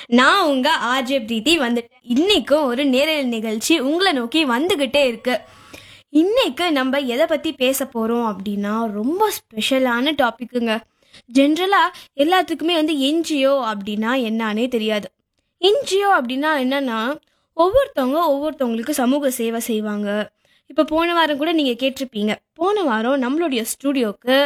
நான் உங்க ஆர்ஜே பிரீத்தி வந்துட்டேன் இன்னைக்கும் ஒரு நேரல் நிகழ்ச்சி உங்களை நோக்கி வந்துகிட்டே இருக்கு இன்னைக்கு நம்ம எதை பத்தி பேச போறோம் அப்படின்னா ரொம்ப ஸ்பெஷலான டாபிக்குங்க ஜென்ரலா எல்லாத்துக்குமே வந்து என்ஜிஓ அப்படின்னா என்னன்னே தெரியாது என்ஜிஓ அப்படின்னா என்னன்னா ஒவ்வொருத்தவங்க ஒவ்வொருத்தவங்களுக்கு சமூக சேவை செய்வாங்க இப்போ போன வாரம் கூட நீங்கள் கேட்டிருப்பீங்க போன வாரம் நம்மளுடைய ஸ்டூடியோக்கு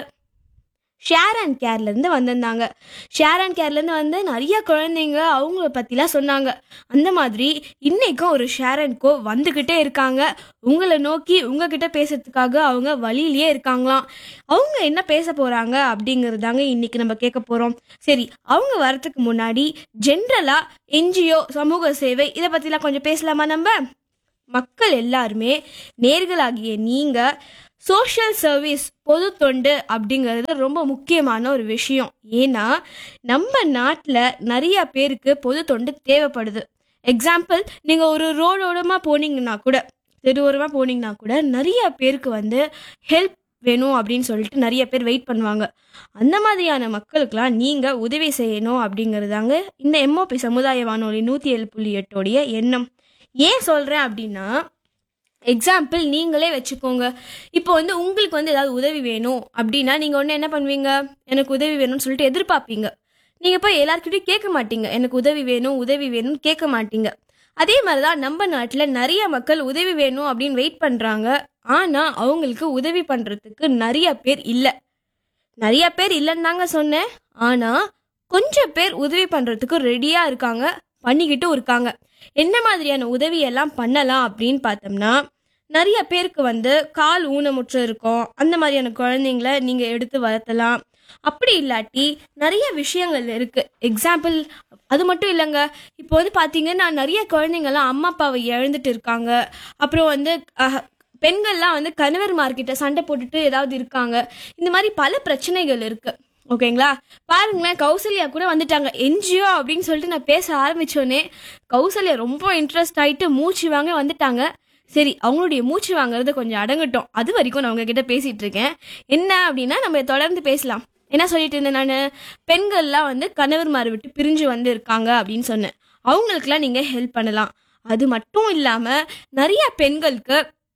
ஷேர் அண்ட் கேர்லேருந்து வந்திருந்தாங்க ஷேர் அண்ட் கேர்லேருந்து வந்து நிறைய குழந்தைங்க அவங்கள பற்றிலாம் சொன்னாங்க அந்த மாதிரி இன்னைக்கும் ஒரு ஷேர் அண்ட் கோ வந்துக்கிட்டே இருக்காங்க உங்களை நோக்கி உங்ககிட்ட பேசுறதுக்காக அவங்க வழியிலேயே இருக்காங்களாம் அவங்க என்ன பேச போகிறாங்க அப்படிங்கிறதாங்க இன்னைக்கு நம்ம கேட்க போகிறோம் சரி அவங்க வரத்துக்கு முன்னாடி ஜென்ரலாக என்ஜிஓ சமூக சேவை இதை பற்றிலாம் கொஞ்சம் பேசலாமா நம்ம மக்கள் எல்லாருமே நேர்களாகிய நீங்க சோஷியல் சர்வீஸ் பொது தொண்டு அப்படிங்கிறது ரொம்ப முக்கியமான ஒரு விஷயம் ஏன்னா நம்ம நாட்டில் நிறைய பேருக்கு பொது தொண்டு தேவைப்படுது எக்ஸாம்பிள் நீங்கள் ஒரு ரோடோரமாக போனீங்கன்னா கூட தெருவோரமாக போனீங்கன்னா கூட நிறைய பேருக்கு வந்து ஹெல்ப் வேணும் அப்படின்னு சொல்லிட்டு நிறைய பேர் வெயிட் பண்ணுவாங்க அந்த மாதிரியான மக்களுக்கெல்லாம் நீங்கள் உதவி செய்யணும் அப்படிங்கிறதாங்க இந்த எம்ஓபி சமுதாய வானொலி நூற்றி ஏழு புள்ளி எட்டோடைய எண்ணம் ஏன் சொல்கிறேன் அப்படின்னா எக்ஸாம்பிள் நீங்களே வச்சுக்கோங்க இப்போ வந்து உங்களுக்கு வந்து ஏதாவது உதவி வேணும் அப்படின்னா நீங்கள் ஒன்று என்ன பண்ணுவீங்க எனக்கு உதவி வேணும்னு சொல்லிட்டு எதிர்பார்ப்பீங்க நீங்கள் போய் எல்லாருக்கிட்டையும் கேட்க மாட்டீங்க எனக்கு உதவி வேணும் உதவி வேணும்னு கேட்க மாட்டீங்க அதே மாதிரி தான் நம்ம நாட்டில் நிறைய மக்கள் உதவி வேணும் அப்படின்னு வெயிட் பண்ணுறாங்க ஆனால் அவங்களுக்கு உதவி பண்ணுறதுக்கு நிறைய பேர் இல்லை நிறைய பேர் இல்லைன்னு தாங்க சொன்னேன் ஆனால் கொஞ்சம் பேர் உதவி பண்ணுறதுக்கு ரெடியாக இருக்காங்க பண்ணிக்கிட்டும் இருக்காங்க என்ன மாதிரியான உதவியெல்லாம் பண்ணலாம் அப்படின்னு பார்த்தோம்னா நிறைய பேருக்கு வந்து கால் ஊனமுற்று இருக்கும் அந்த மாதிரியான குழந்தைங்கள நீங்கள் எடுத்து வளர்த்தலாம் அப்படி இல்லாட்டி நிறைய விஷயங்கள் இருக்கு எக்ஸாம்பிள் அது மட்டும் இல்லைங்க இப்போ வந்து பார்த்தீங்கன்னா நிறைய குழந்தைங்கள்லாம் அம்மா அப்பாவை இழந்துட்டு இருக்காங்க அப்புறம் வந்து அஹ், பெண்கள்லாம் வந்து கணவர்மார்கிட்ட சண்டை போட்டுட்டு ஏதாவது இருக்காங்க இந்த மாதிரி பல பிரச்சனைகள் இருக்கு ஓகேங்களா பாருங்களேன் கௌசல்யா கூட வந்துட்டாங்க என்ஜிஓ அப்படின்னு சொல்லிட்டு நான் பேச ஆரம்பிச்சோன்னே கௌசல்யா ரொம்ப இன்ட்ரெஸ்ட் ஆயிட்டு மூச்சு வாங்க வந்துட்டாங்க சரி அவங்களுடைய மூச்சு வாங்குறது கொஞ்சம் அடங்கட்டும் அது வரைக்கும் நான் உங்ககிட்ட பேசிட்டு இருக்கேன் என்ன அப்படின்னா நம்ம தொடர்ந்து பேசலாம் என்ன சொல்லிட்டு இருந்தேன் நான் பெண்கள்லாம் வந்து கணவர்மாரை விட்டு பிரிஞ்சு வந்து இருக்காங்க அப்படின்னு சொன்னேன் அவங்களுக்குலாம் நீங்கள் ஹெல்ப் பண்ணலாம் அது மட்டும் இல்லாமல் நிறைய பெண்களுக்கு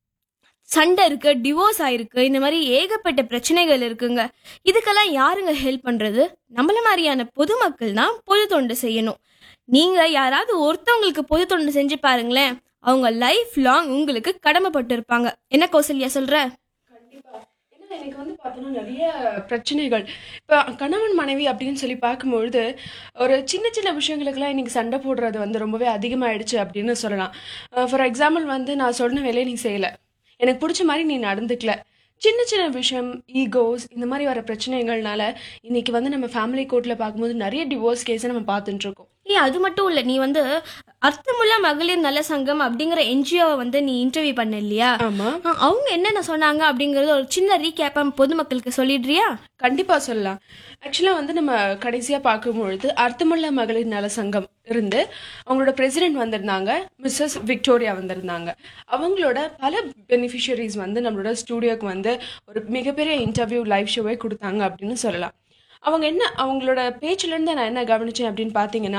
சண்டை இருக்கு டிவோர்ஸ் ஆயிருக்கு இந்த மாதிரி ஏகப்பட்ட பிரச்சனைகள் இருக்குங்க இதுக்கெல்லாம் யாருங்க ஹெல்ப் பண்றது நம்மள மாதிரியான பொதுமக்கள் தான் பொது தொண்டு செய்யணும் நீங்க யாராவது ஒருத்தவங்களுக்கு பொது தொண்டு செஞ்சு பாருங்களேன் அவங்க லைஃப் லாங் உங்களுக்கு கடமைப்பட்டு இருப்பாங்க என்ன கௌசல்யா சொல்ற கண்டிப்பா ஏன்னா எனக்கு வந்து பார்த்தோன்னா நிறைய பிரச்சனைகள் இப்போ கணவன் மனைவி அப்படின்னு சொல்லி பார்க்கும்பொழுது ஒரு சின்ன சின்ன விஷயங்களுக்கெல்லாம் இன்னைக்கு சண்டை போடுறது வந்து ரொம்பவே அதிகமாயிடுச்சு அப்படின்னு சொல்லலாம் ஃபார் எக்ஸாம்பிள் வந்து நான் சொன்ன வேலையை நீ செய்யலை எனக்கு பிடிச்ச மாதிரி நீ நடந்துக்கல சின்ன சின்ன விஷயம் ஈகோஸ் இந்த மாதிரி வர பிரச்சனைகள்னால இன்னைக்கு வந்து நம்ம ஃபேமிலி கோர்ட்டில் பார்க்கும்போது நிறைய டிவோர்ஸ் கேஸை நம்ம பார்த்துட்டு இருக்கோம் ஏய் அது மட்டும் இல்ல நீ வந்து அர்த்தமுள்ள மகளிர் நல சங்கம் அப்படிங்கிற என்ஜிஓவை வந்து நீ இன்டர்வியூ பண்ண இல்லையா ஆமா ஆ, அவங்க என்னென்ன சொன்னாங்க அப்படிங்கறது ஒரு சின்ன ரீகேப்பா பொதுமக்களுக்கு சொல்லிடுறியா கண்டிப்பா சொல்லலாம் ஆக்சுவலா வந்து நம்ம கடைசியா பார்க்கும்பொழுது அர்த்தமுள்ள மகளிர் நல சங்கம் இருந்து அவங்களோட பிரசிடென்ட் வந்திருந்தாங்க மிஸ்ஸஸ் விக்டோரியா வந்திருந்தாங்க அவங்களோட பல பெனிஃபிஷரிஸ் வந்து நம்மளோட ஸ்டூடியோக்கு வந்து ஒரு மிகப்பெரிய இன்டர்வியூ லைவ் ஷோவே கொடுத்தாங்க அப்படின்னு சொல்லலாம் அவங்க என்ன அவங்களோட பேச்சுல இருந்து நான் என்ன கவனிச்சேன் அப்படின்னு பார்த்தீங்கன்னா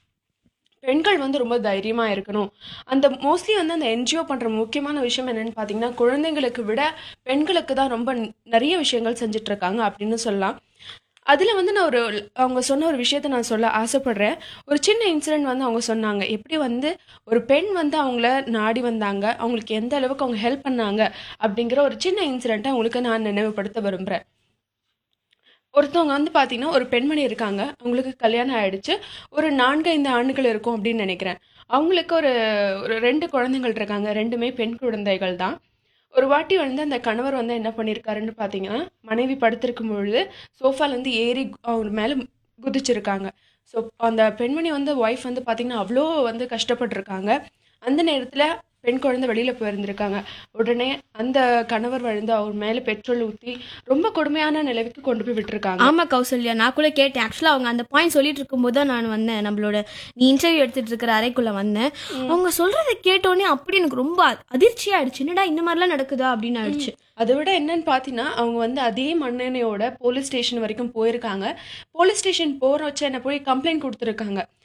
பெண்கள் வந்து ரொம்ப தைரியமா இருக்கணும் அந்த மோஸ்ட்லி வந்து அந்த என்ஜிஓ பண்ற முக்கியமான விஷயம் என்னன்னு பார்த்தீங்கன்னா குழந்தைங்களுக்கு விட பெண்களுக்கு தான் ரொம்ப நிறைய விஷயங்கள் செஞ்சுட்டு இருக்காங்க அப்படின்னு சொல்லலாம் அதுல வந்து நான் ஒரு அவங்க சொன்ன ஒரு விஷயத்த நான் சொல்ல ஆசைப்படுறேன் ஒரு சின்ன இன்சிடென்ட் வந்து அவங்க சொன்னாங்க எப்படி வந்து ஒரு பெண் வந்து அவங்கள நாடி வந்தாங்க அவங்களுக்கு எந்த அளவுக்கு அவங்க ஹெல்ப் பண்ணாங்க அப்படிங்கிற ஒரு சின்ன இன்சிடென்ட்டை அவங்களுக்கு நான் நினைவுபடுத்த விரும்புறேன் ஒருத்தவங்க வந்து பார்த்தீங்கன்னா ஒரு பெண்மணி இருக்காங்க அவங்களுக்கு கல்யாணம் ஆயிடுச்சு ஒரு நான்கு ஐந்து ஆண்டுகள் இருக்கும் அப்படின்னு நினைக்கிறேன் அவங்களுக்கு ஒரு ஒரு ரெண்டு குழந்தைகள் இருக்காங்க ரெண்டுமே பெண் குழந்தைகள் தான் ஒரு வாட்டி வந்து அந்த கணவர் வந்து என்ன பண்ணியிருக்காருன்னு பார்த்தீங்கன்னா மனைவி படுத்திருக்கும் பொழுது சோஃபாலேருந்து ஏறி அவர் மேலே குதிச்சிருக்காங்க ஸோ அந்த பெண்மணி வந்து ஒய்ஃப் வந்து பார்த்தீங்கன்னா அவ்வளோ வந்து கஷ்டப்பட்டிருக்காங்க அந்த நேரத்தில் பெண் குழந்தை வெளியில் போயிருந்திருக்காங்க உடனே அந்த கணவர் வந்து அவர் மேலே பெட்ரோல் ஊற்றி ரொம்ப கொடுமையான நிலைக்கு கொண்டு போய் விட்டுருக்காங்க ஆமா கௌசல்யா நான் கூட கேட்டேன் ஆக்சுவலா அவங்க அந்த பாயிண்ட் சொல்லிட்டு இருக்கும்போது தான் நான் வந்தேன் நம்மளோட நீ இன்டர்வியூ எடுத்துட்டு இருக்கிற அறைக்குள்ள வந்தேன் அவங்க சொல்றதை கேட்டோன்னே அப்படி எனக்கு ரொம்ப அதிர்ச்சி ஆயிடுச்சு என்னடா இந்த மாதிரிலாம் நடக்குதா அப்படின்னு ஆயிடுச்சு அதை விட என்னன்னு பார்த்தீங்கன்னா அவங்க வந்து அதே மண்ணெண்ணையோட போலீஸ் ஸ்டேஷன் வரைக்கும் போயிருக்காங்க போலீஸ் ஸ்டேஷன் போகிற வச்சு என்ன போய் கம்ப்ளைண்ட் கொடுத்துருக்காங்க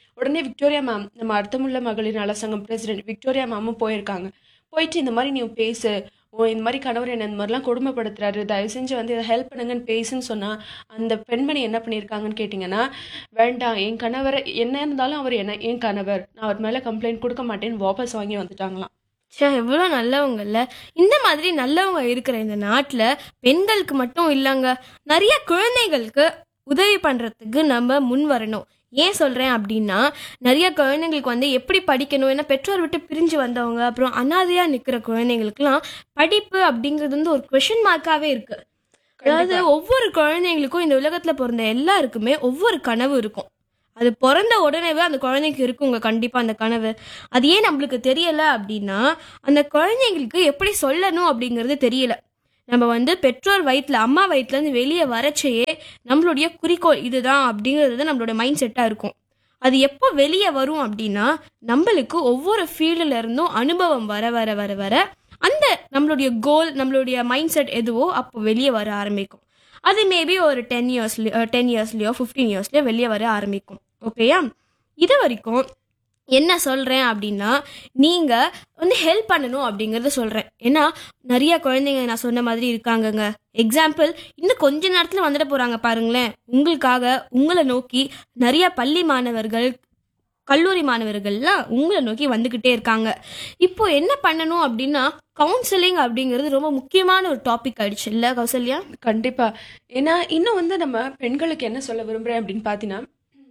உடனே விக்டோரியா மேம் நம்ம அர்த்தமுள்ள மகளிர் நல சங்கம் பிரசிடென்ட் விக்டோரியா மேமும் போயிருக்காங்க போயிட்டு இந்த மாதிரி நீ பேசு ஓ இந்த மாதிரி கணவர் என்ன இந்த மாதிரிலாம் கொடுமைப்படுத்துறாரு தயவு செஞ்சு வந்து இதை ஹெல்ப் பண்ணுங்கன்னு பேசுன்னு சொன்னா அந்த பெண்மணி என்ன பண்ணியிருக்காங்கன்னு கேட்டிங்கன்னா வேண்டாம் என் கணவர் என்ன இருந்தாலும் அவர் என்ன என் கணவர் நான் அவர் மேலே கம்ப்ளைண்ட் கொடுக்க மாட்டேன்னு வாபஸ் வாங்கி வந்துட்டாங்களாம் ச்சே எவ்வளோ நல்லவங்கல்ல இந்த மாதிரி நல்லவங்க இருக்கிற இந்த நாட்டில் பெண்களுக்கு மட்டும் இல்லைங்க நிறைய குழந்தைகளுக்கு உதவி பண்ணுறதுக்கு நம்ம முன் வரணும் ஏன் சொல்கிறேன் அப்படின்னா நிறைய குழந்தைங்களுக்கு வந்து எப்படி படிக்கணும் ஏன்னா பெற்றோர் விட்டு பிரிஞ்சு வந்தவங்க அப்புறம் அனாதையாக நிற்கிற குழந்தைங்களுக்குலாம் படிப்பு அப்படிங்கிறது வந்து ஒரு கொஷின் மார்க்காகவே இருக்குது அதாவது ஒவ்வொரு குழந்தைங்களுக்கும் இந்த உலகத்தில் பிறந்த எல்லாருக்குமே ஒவ்வொரு கனவு இருக்கும் அது பிறந்த உடனேவே அந்த குழந்தைக்கு இருக்குங்க கண்டிப்பாக அந்த கனவு அது ஏன் நம்மளுக்கு தெரியல அப்படின்னா அந்த குழந்தைங்களுக்கு எப்படி சொல்லணும் அப்படிங்கிறது தெரியல நம்ம வந்து பெற்றோர் வயிற்றுல அம்மா வயிற்றுலேருந்து வெளியே வரச்சையே நம்மளுடைய குறிக்கோள் இதுதான் அப்படிங்கிறது நம்மளோட மைண்ட் செட்டாக இருக்கும் அது எப்போ வெளியே வரும் அப்படின்னா நம்மளுக்கு ஒவ்வொரு ஃபீல்டுல இருந்தும் அனுபவம் வர வர வர வர அந்த நம்மளுடைய கோல் நம்மளுடைய மைண்ட் செட் எதுவோ அப்போ வெளியே வர ஆரம்பிக்கும் அது மேபி ஒரு டென் இயர்ஸ்லயோ டென் இயர்ஸ்லயோ ஃபிஃப்டீன் இயர்ஸ்லயோ வெளியே வர ஆரம்பிக்கும் ஓகேயா இது வரைக்கும் என்ன சொல்கிறேன் அப்படின்னா நீங்கள் வந்து ஹெல்ப் பண்ணணும் அப்படிங்கிறத சொல்கிறேன் ஏன்னா நிறைய குழந்தைங்க நான் சொன்ன மாதிரி இருக்காங்கங்க எக்ஸாம்பிள் இன்னும் கொஞ்ச நேரத்தில் வந்துட போகிறாங்க பாருங்களேன் உங்களுக்காக உங்களை நோக்கி நிறைய பள்ளி மாணவர்கள் கல்லூரி மாணவர்கள்லாம் உங்களை நோக்கி வந்துக்கிட்டே இருக்காங்க இப்போ என்ன பண்ணணும் அப்படின்னா கவுன்சிலிங் அப்படிங்கிறது ரொம்ப முக்கியமான ஒரு டாபிக் ஆயிடுச்சு இல்லை கௌசல்யா கண்டிப்பா ஏன்னா இன்னும் வந்து நம்ம பெண்களுக்கு என்ன சொல்ல விரும்புறேன் அப்படின்னு பார்த்தீங்கன்னா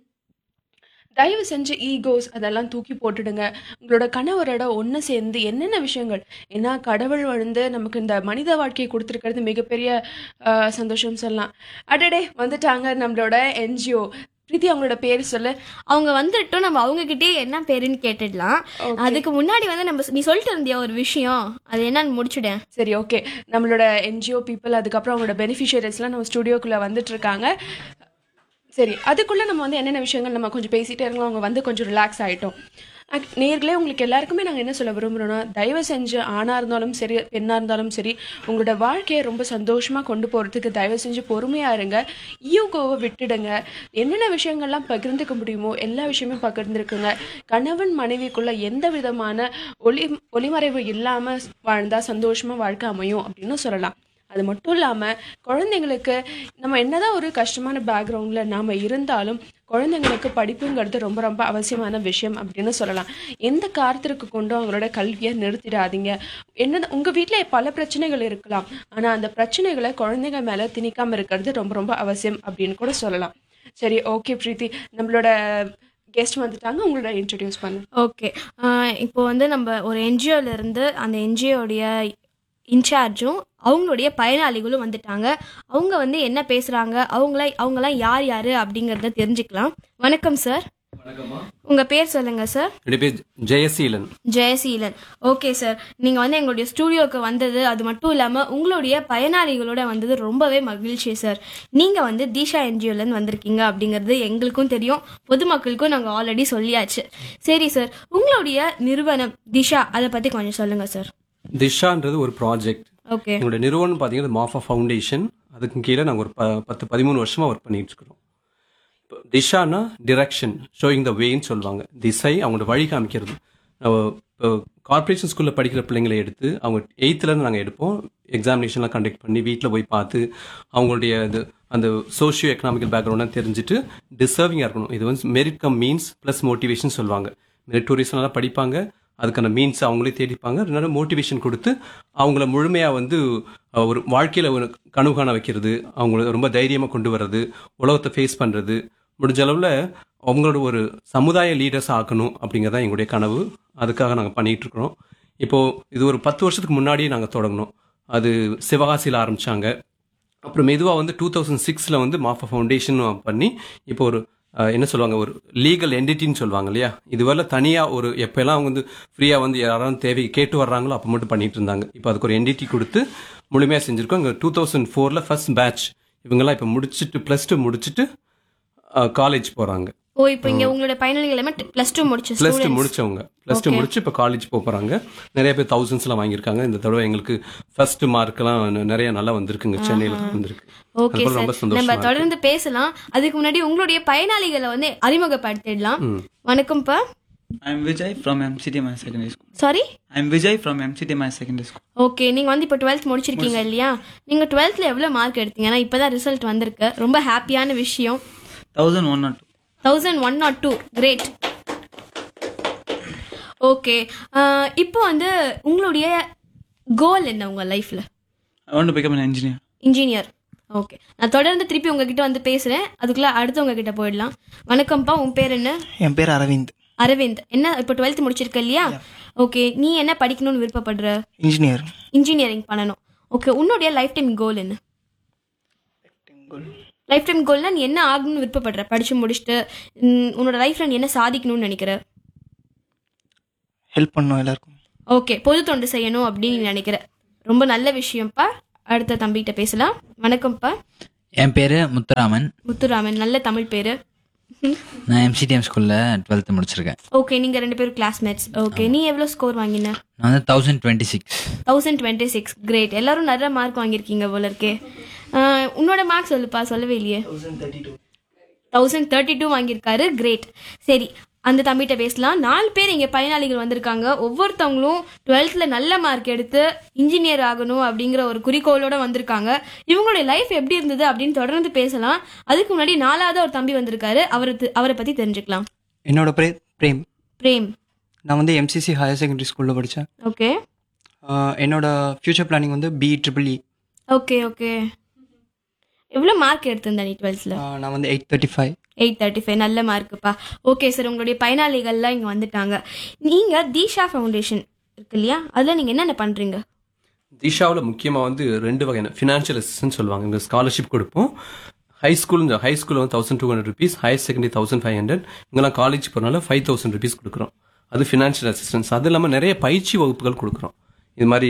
தயவு செஞ்சு ஈகோஸ் அதெல்லாம் தூக்கி போட்டுடுங்க உங்களோட கணவரோட ஒன்று சேர்ந்து என்னென்ன விஷயங்கள் ஏன்னா கடவுள் வந்து நமக்கு இந்த மனித வாழ்க்கையை கொடுத்துருக்கிறது மிகப்பெரிய ஆஹ், சந்தோஷம் சொல்லலாம் அடடே வந்துட்டாங்க நம்மளோட என்ஜிஓ பிரீத்தி அவங்களோட பேர் சொல்லு அவங்க வந்துட்டோம் நம்ம அவங்க கிட்டே என்ன பேருன்னு கேட்டுடலாம் Okay. அதுக்கு முன்னாடி வந்து நம்ம நீ சொல்லிட்டு இருந்தியா ஒரு விஷயம் அது என்னன்னு முடிச்சுடேன் சரி ஓகே நம்மளோட என்ஜிஓ பீப்புள் அதுக்கப்புறம் அவங்களோட பெனிஃபிஷியரிஸ்லாம் நம்ம ஸ்டுடியோக்குள்ளே வந்துட்டு இருக்காங்க சரி அதுக்குள்ளே நம்ம வந்து என்னென்ன விஷயங்கள் நம்ம கொஞ்சம் பேசிகிட்டே இருக்கலாம் அவங்க வந்து கொஞ்சம் ரிலாக்ஸ் ஆகிட்டோம் நேர்களே உங்களுக்கு எல்லாருக்குமே நாங்கள் என்ன சொல்ல விரும்புகிறோன்னா தயவு செஞ்சு ஆணாக இருந்தாலும் சரி பெண்ணாக இருந்தாலும் சரி உங்களோட வாழ்க்கையை ரொம்ப சந்தோஷமாக கொண்டு போகிறதுக்கு தயவு செஞ்சு பொறுமையாக இருங்க ஈகோவை விட்டுடுங்க என்னென்ன விஷயங்கள்லாம் பகிர்ந்துக்க முடியுமோ எல்லா விஷயமும் பகிர்ந்துருக்குங்க கணவன் மனைவிக்குள்ள எந்த விதமான ஒளி ஒளிமறைவு இல்லாமல் வாழ்ந்தா சந்தோஷமாக வாழ்க்கை அமையும் அப்படின்னு சொல்லலாம் அது மட்டும் இல்லாமல் குழந்தைங்களுக்கு நம்ம என்னதான் ஒரு கஷ்டமான பேக்ரவுண்டில் நாம் இருந்தாலும் குழந்தைங்களுக்கு படிப்புங்கிறது ரொம்ப ரொம்ப அவசியமான விஷயம் அப்படின்னு சொல்லலாம் எந்த காரணத்திற்கு கொண்டும் அவங்களோட கல்வியை நிறுத்திடாதீங்க என்ன உங்கள் வீட்டில் பல பிரச்சனைகள் இருக்கலாம் ஆனால் அந்த பிரச்சனைகளை குழந்தைங்க மேலே திணிக்காமல் இருக்கிறது ரொம்ப ரொம்ப அவசியம் அப்படின்னு கூட சொல்லலாம் சரி ஓகே பிரீத்தி நம்மளோட கெஸ்ட் வந்துட்டாங்க உங்களோட இன்ட்ரடியூஸ் பண்ணு ஓகே இப்போ வந்து நம்ம ஒரு என்ஜிஓல இருந்து அந்த என்ஜிஓடைய இன்சார்ஜும் அவங்களுடைய பயனாளிகளும் வந்துட்டாங்க அவங்க வந்து என்ன பேசுறாங்க அவங்கள அவங்களாம் யார் யாரு அப்படிங்கறத தெரிஞ்சுக்கலாம் வணக்கம் சார் வணக்கம்மா உங்க பேர் சொல்லுங்க சார் என்னுடைய பேர் ஜெயசீலன் ஜெயசீலன் ஓகே சார் நீங்கள் வந்து எங்களுடைய ஸ்டூடியோக்கு வந்தது அது மட்டும் இல்லாமல் உங்களுடைய பயனாளிகளோட வந்தது ரொம்பவே மகிழ்ச்சி சார் நீங்கள் வந்து தீஷா என்ஜிஓலேருந்து வந்திருக்கீங்க அப்படிங்கிறது எங்களுக்கும் தெரியும் பொதுமக்களுக்கும் நாங்கள் ஆல்ரெடி சொல்லியாச்சு சரி சார் உங்களுடைய நிறுவனம் திஷா அதை பற்றி கொஞ்சம் சொல்லுங்கள் சார் திஷான்றது ஒரு ப்ராஜெக்ட் ஓகே எங்களுடைய நிறுவனம் பார்த்தீங்கன்னா மாஃபா ஃபவுண்டேஷன் அதுக்கு கீழே நாங்கள் ஒரு ப பத்து பதிமூணு வருஷமாக ஒர்க் பண்ணிட்டு இருக்கிறோம் இப்போ திஷானா டிரெக்ஷன் ஷோயிங் த வேன்னு சொல்லுவாங்க திசை அவங்களோட வழி காமிக்கிறது நம்ம இப்போ கார்ப்பரேஷன் ஸ்கூலில் படிக்கிற பிள்ளைங்களை எடுத்து அவங்க எயித்துலேருந்து நாங்கள் எடுப்போம் எக்ஸாமினேஷன்லாம் கண்டக்ட் பண்ணி வீட்டில் போய் பார்த்து அவங்களுடைய இது அந்த சோஷியோ எக்கனாமிக்கல் பேக்ரவுண்ட்லாம் தெரிஞ்சுட்டு டிசர்விங்காக இருக்கணும் இது வந்து merit cum means plus motivation சொல்லுவாங்க மெரிட்டோரியஸ் நல்லா படிப்பாங்க அதுக்கான மீன்ஸ் அவங்களே தேடிப்பாங்க ரெண்டாவது மோட்டிவேஷன் கொடுத்து அவங்கள முழுமையாக வந்து அஹ், ஒரு வாழ்க்கையில் ஒரு கனவு காண வைக்கிறது அவங்கள ரொம்ப தைரியமாக கொண்டு வர்றது உலகத்தை ஃபேஸ் பண்ணுறது முடிஞ்ச அளவில் அவங்களோட ஒரு சமுதாய லீடர்ஸ் ஆக்கணும் அப்படிங்கிறதான் எங்களுடைய கனவு அதுக்காக நாங்கள் பண்ணிகிட்டு இருக்கிறோம் இப்போது இது ஒரு பத்து வருஷத்துக்கு முன்னாடியே நாங்கள் தொடங்கினோம் அது சிவகாசியில் ஆரம்பித்தாங்க அப்புறம் மெதுவாக வந்து டூ தௌசண்ட் சிக்ஸில் வந்து மாஃபா ஃபவுண்டேஷன் பண்ணி இப்போ ஒரு அஹ், என்ன சொல்லுவாங்க ஒரு லீகல் என்டிட்டின்னு சொல்லுவாங்க இல்லையா இதுவரை தனியாக ஒரு எப்போல்லாம் அவங்க வந்து ஃப்ரீயாக வந்து யாராவது தேவை கேட்டு வர்றாங்களோ அப்போ மட்டும் பண்ணிட்டு இருந்தாங்க இப்போ அதுக்கு ஒரு என்டிட்டி கொடுத்து முழுமையாக செஞ்சுருக்கோம் இங்கே டூ தௌசண்ட் ஃபோரில் ஃபர்ஸ்ட் பேட்ச் இவங்கெல்லாம் இப்போ முடிச்சுட்டு ப்ளஸ் டூ முடிச்சுட்டு காலேஜ் போகிறாங்க ஓ இப்போ இங்க உங்களோட பயனாளிகள் எல்லாமே பிளஸ் டூ முடிச்ச ப்ளஸ் டூ ஸ்டூடெண்ட்ஸ் முடிச்சவங்க ப்ளஸ் டூ முடிச்சு இப்போ காலேஜ் போக போகிறாங்க நிறைய பேர் தௌசண்ட்ஸ்லாம் வாங்கியிருக்காங்க இந்த தடவை எங்களுக்கு ஃபர்ஸ்ட் மார்க்லாம் நிறைய நல்லா வந்திருக்குங்க சென்னையில் வந்திருக்கு ஓகே அது போல ரொம்ப சார் சந்தோஷமா நம்ம இருக்கு. தொடர்ந்து பேசலாம் அதுக்கு முன்னாடி உங்களுடைய பயனாளிகளை வந்து அறிமுகப்படுத்திடலாம் வணக்கம்ப்பா I'm Vijay from MCTMI Secondary School. Sorry I'm Vijay from MCTMI Secondary School. Okay நீங்க வந்து இப்போ டுவெல்த் முடிச்சிருக்கீங்க இல்லையா நீங்க டுவெல்த்ல எவ்வளவு மார்க் எடுத்தீங்க ஏன்னா இப்பதான் ரிசல்ட் வந்திருக்கு ரொம்ப ஹாப்பியான விஷயம் Thousand one not two. Thousand one not two great okay இப்போ வந்து உங்களுடைய கோல் என்ன உங்க லைஃப்ல I want to become an engineer. Engineer okay நான் தொடர்ந்து திருப்பி உங்ககிட்ட வந்து பேசுறேன் அதுக்குள்ள அடுத்தவங்க கிட்ட போயிடலாம் வணக்கம்ப்பா உன் பேர் என்ன என் பேர் அரவிந்த் அரவிந்த் என்ன இப்போ டுவெல்த் முடிச்சிருக்க இல்லையா ஓகே நீ என்ன படிக்கணும்னு விருப்பப்படுற இன்ஜினியர் இன்ஜினியரிங் பண்ணணும் ஓகே உன்னுடைய லைஃப் டைம் கோல் என்ன லைஃப் டைம் கோல்னா நீ என்ன ஆகணும்னு விருப்பப்படுற படிச்சு முடிச்சுட்டு ம், உன்னோட லைஃப்ல நீ என்ன சாதிக்கணும்னு நினைக்கிற ஹெல்ப் பண்ணோம் எல்லாருக்கும் ஓகே பொது தொண்டு செய்யணும் அப்படின்னு நீ நினைக்கிற ரொம்ப நல்ல விஷயம்ப்பா அடுத்த தம்பிகிட்ட பேசலாம் வணக்கம்ப்பா என் பேர் முத்துராமன் முத்துராமன் நல்ல தமிழ் பேரு நான் எம்சிடிஎம் ஸ்கூலில் டுவெல்த்து முடிச்சிருக்கேன் ஓகே நீங்க ரெண்டு பேரும் கிளாஸ்மேட்ஸ் ஓகே நீ எவ்வளவு ஸ்கோர் வாங்கின நான் வந்து thousand twenty six thousand twenty six great எல்லாரும் நல்ல மார்க் வாங்கியிருக்கீங்க போல இருக்கே ஆஹ், உன்னோட மார்க் சொல்லுப்பா சொல்லவே இல்லையே தௌசண்ட் தேர்ட்டி டூ வாங்கியிருக்காரு கிரேட் சரி அந்த தம்பிகிட்ட பேசலாம் நாலு பேர் இங்கே பயனாளிகள் வந்திருக்காங்க ஒவ்வொருத்தவங்களும் டுவெல்த்தில் நல்ல மார்க் எடுத்து இன்ஜினியர் ஆகணும் அப்படிங்கிற ஒரு குறிக்கோளோட வந்திருக்காங்க இவங்களுடைய லைஃப் எப்படி இருந்தது அப்படின்னு தொடர்ந்து பேசலாம் அதுக்கு முன்னாடி நாலாவது ஒரு தம்பி வந்திருக்காரு அவரை தி- அவரை பற்றி தெரிஞ்சுக்கலாம் என்னோட பிரே பிரேம் பிரேம் நான் வந்து எம்சிசி ஹையர் செகண்டரி ஸ்கூலில் படித்தேன் ஓகே என்னோட ஃப்யூச்சர் பிளானிங் வந்து B triple E okay okay எவ்வளோ மார்க் எடுத்திருந்த நீ டுவெல்த்தில் நான் வந்து eight thirty five eight thirty five நல்ல மார்க்குப்பா ஓகே சார் உங்களுடைய பயனாளிகள்லாம் இங்கே வந்துட்டாங்க நீங்கள் தீஷா ஃபவுண்டேஷன் இருக்கு இல்லையா அதில் நீங்கள் என்னென்ன பண்ணுறீங்க திஷாவில் முக்கியமாக வந்து ரெண்டு வகையான ஃபினான்ஷியல் அசிஸ்டன்ஸ் சொல்லுவாங்க இந்த ஸ்காலர்ஷிப் கொடுப்போம் ஹை ஸ்கூல் இந்த ஹை ஸ்கூலில் வந்து thousand two hundred rupees higher secondary thousand five hundred இங்கெல்லாம் காலேஜ் போகிறனால ஃபைவ் தௌசண்ட் ருபீஸ் கொடுக்குறோம் அது ஃபினான்ஷியல் அசிஸ்டன்ஸ் அது இல்லாமல் நிறைய பயிற்சி வகுப்புகள் கொடுக்குறோம் இது மாதிரி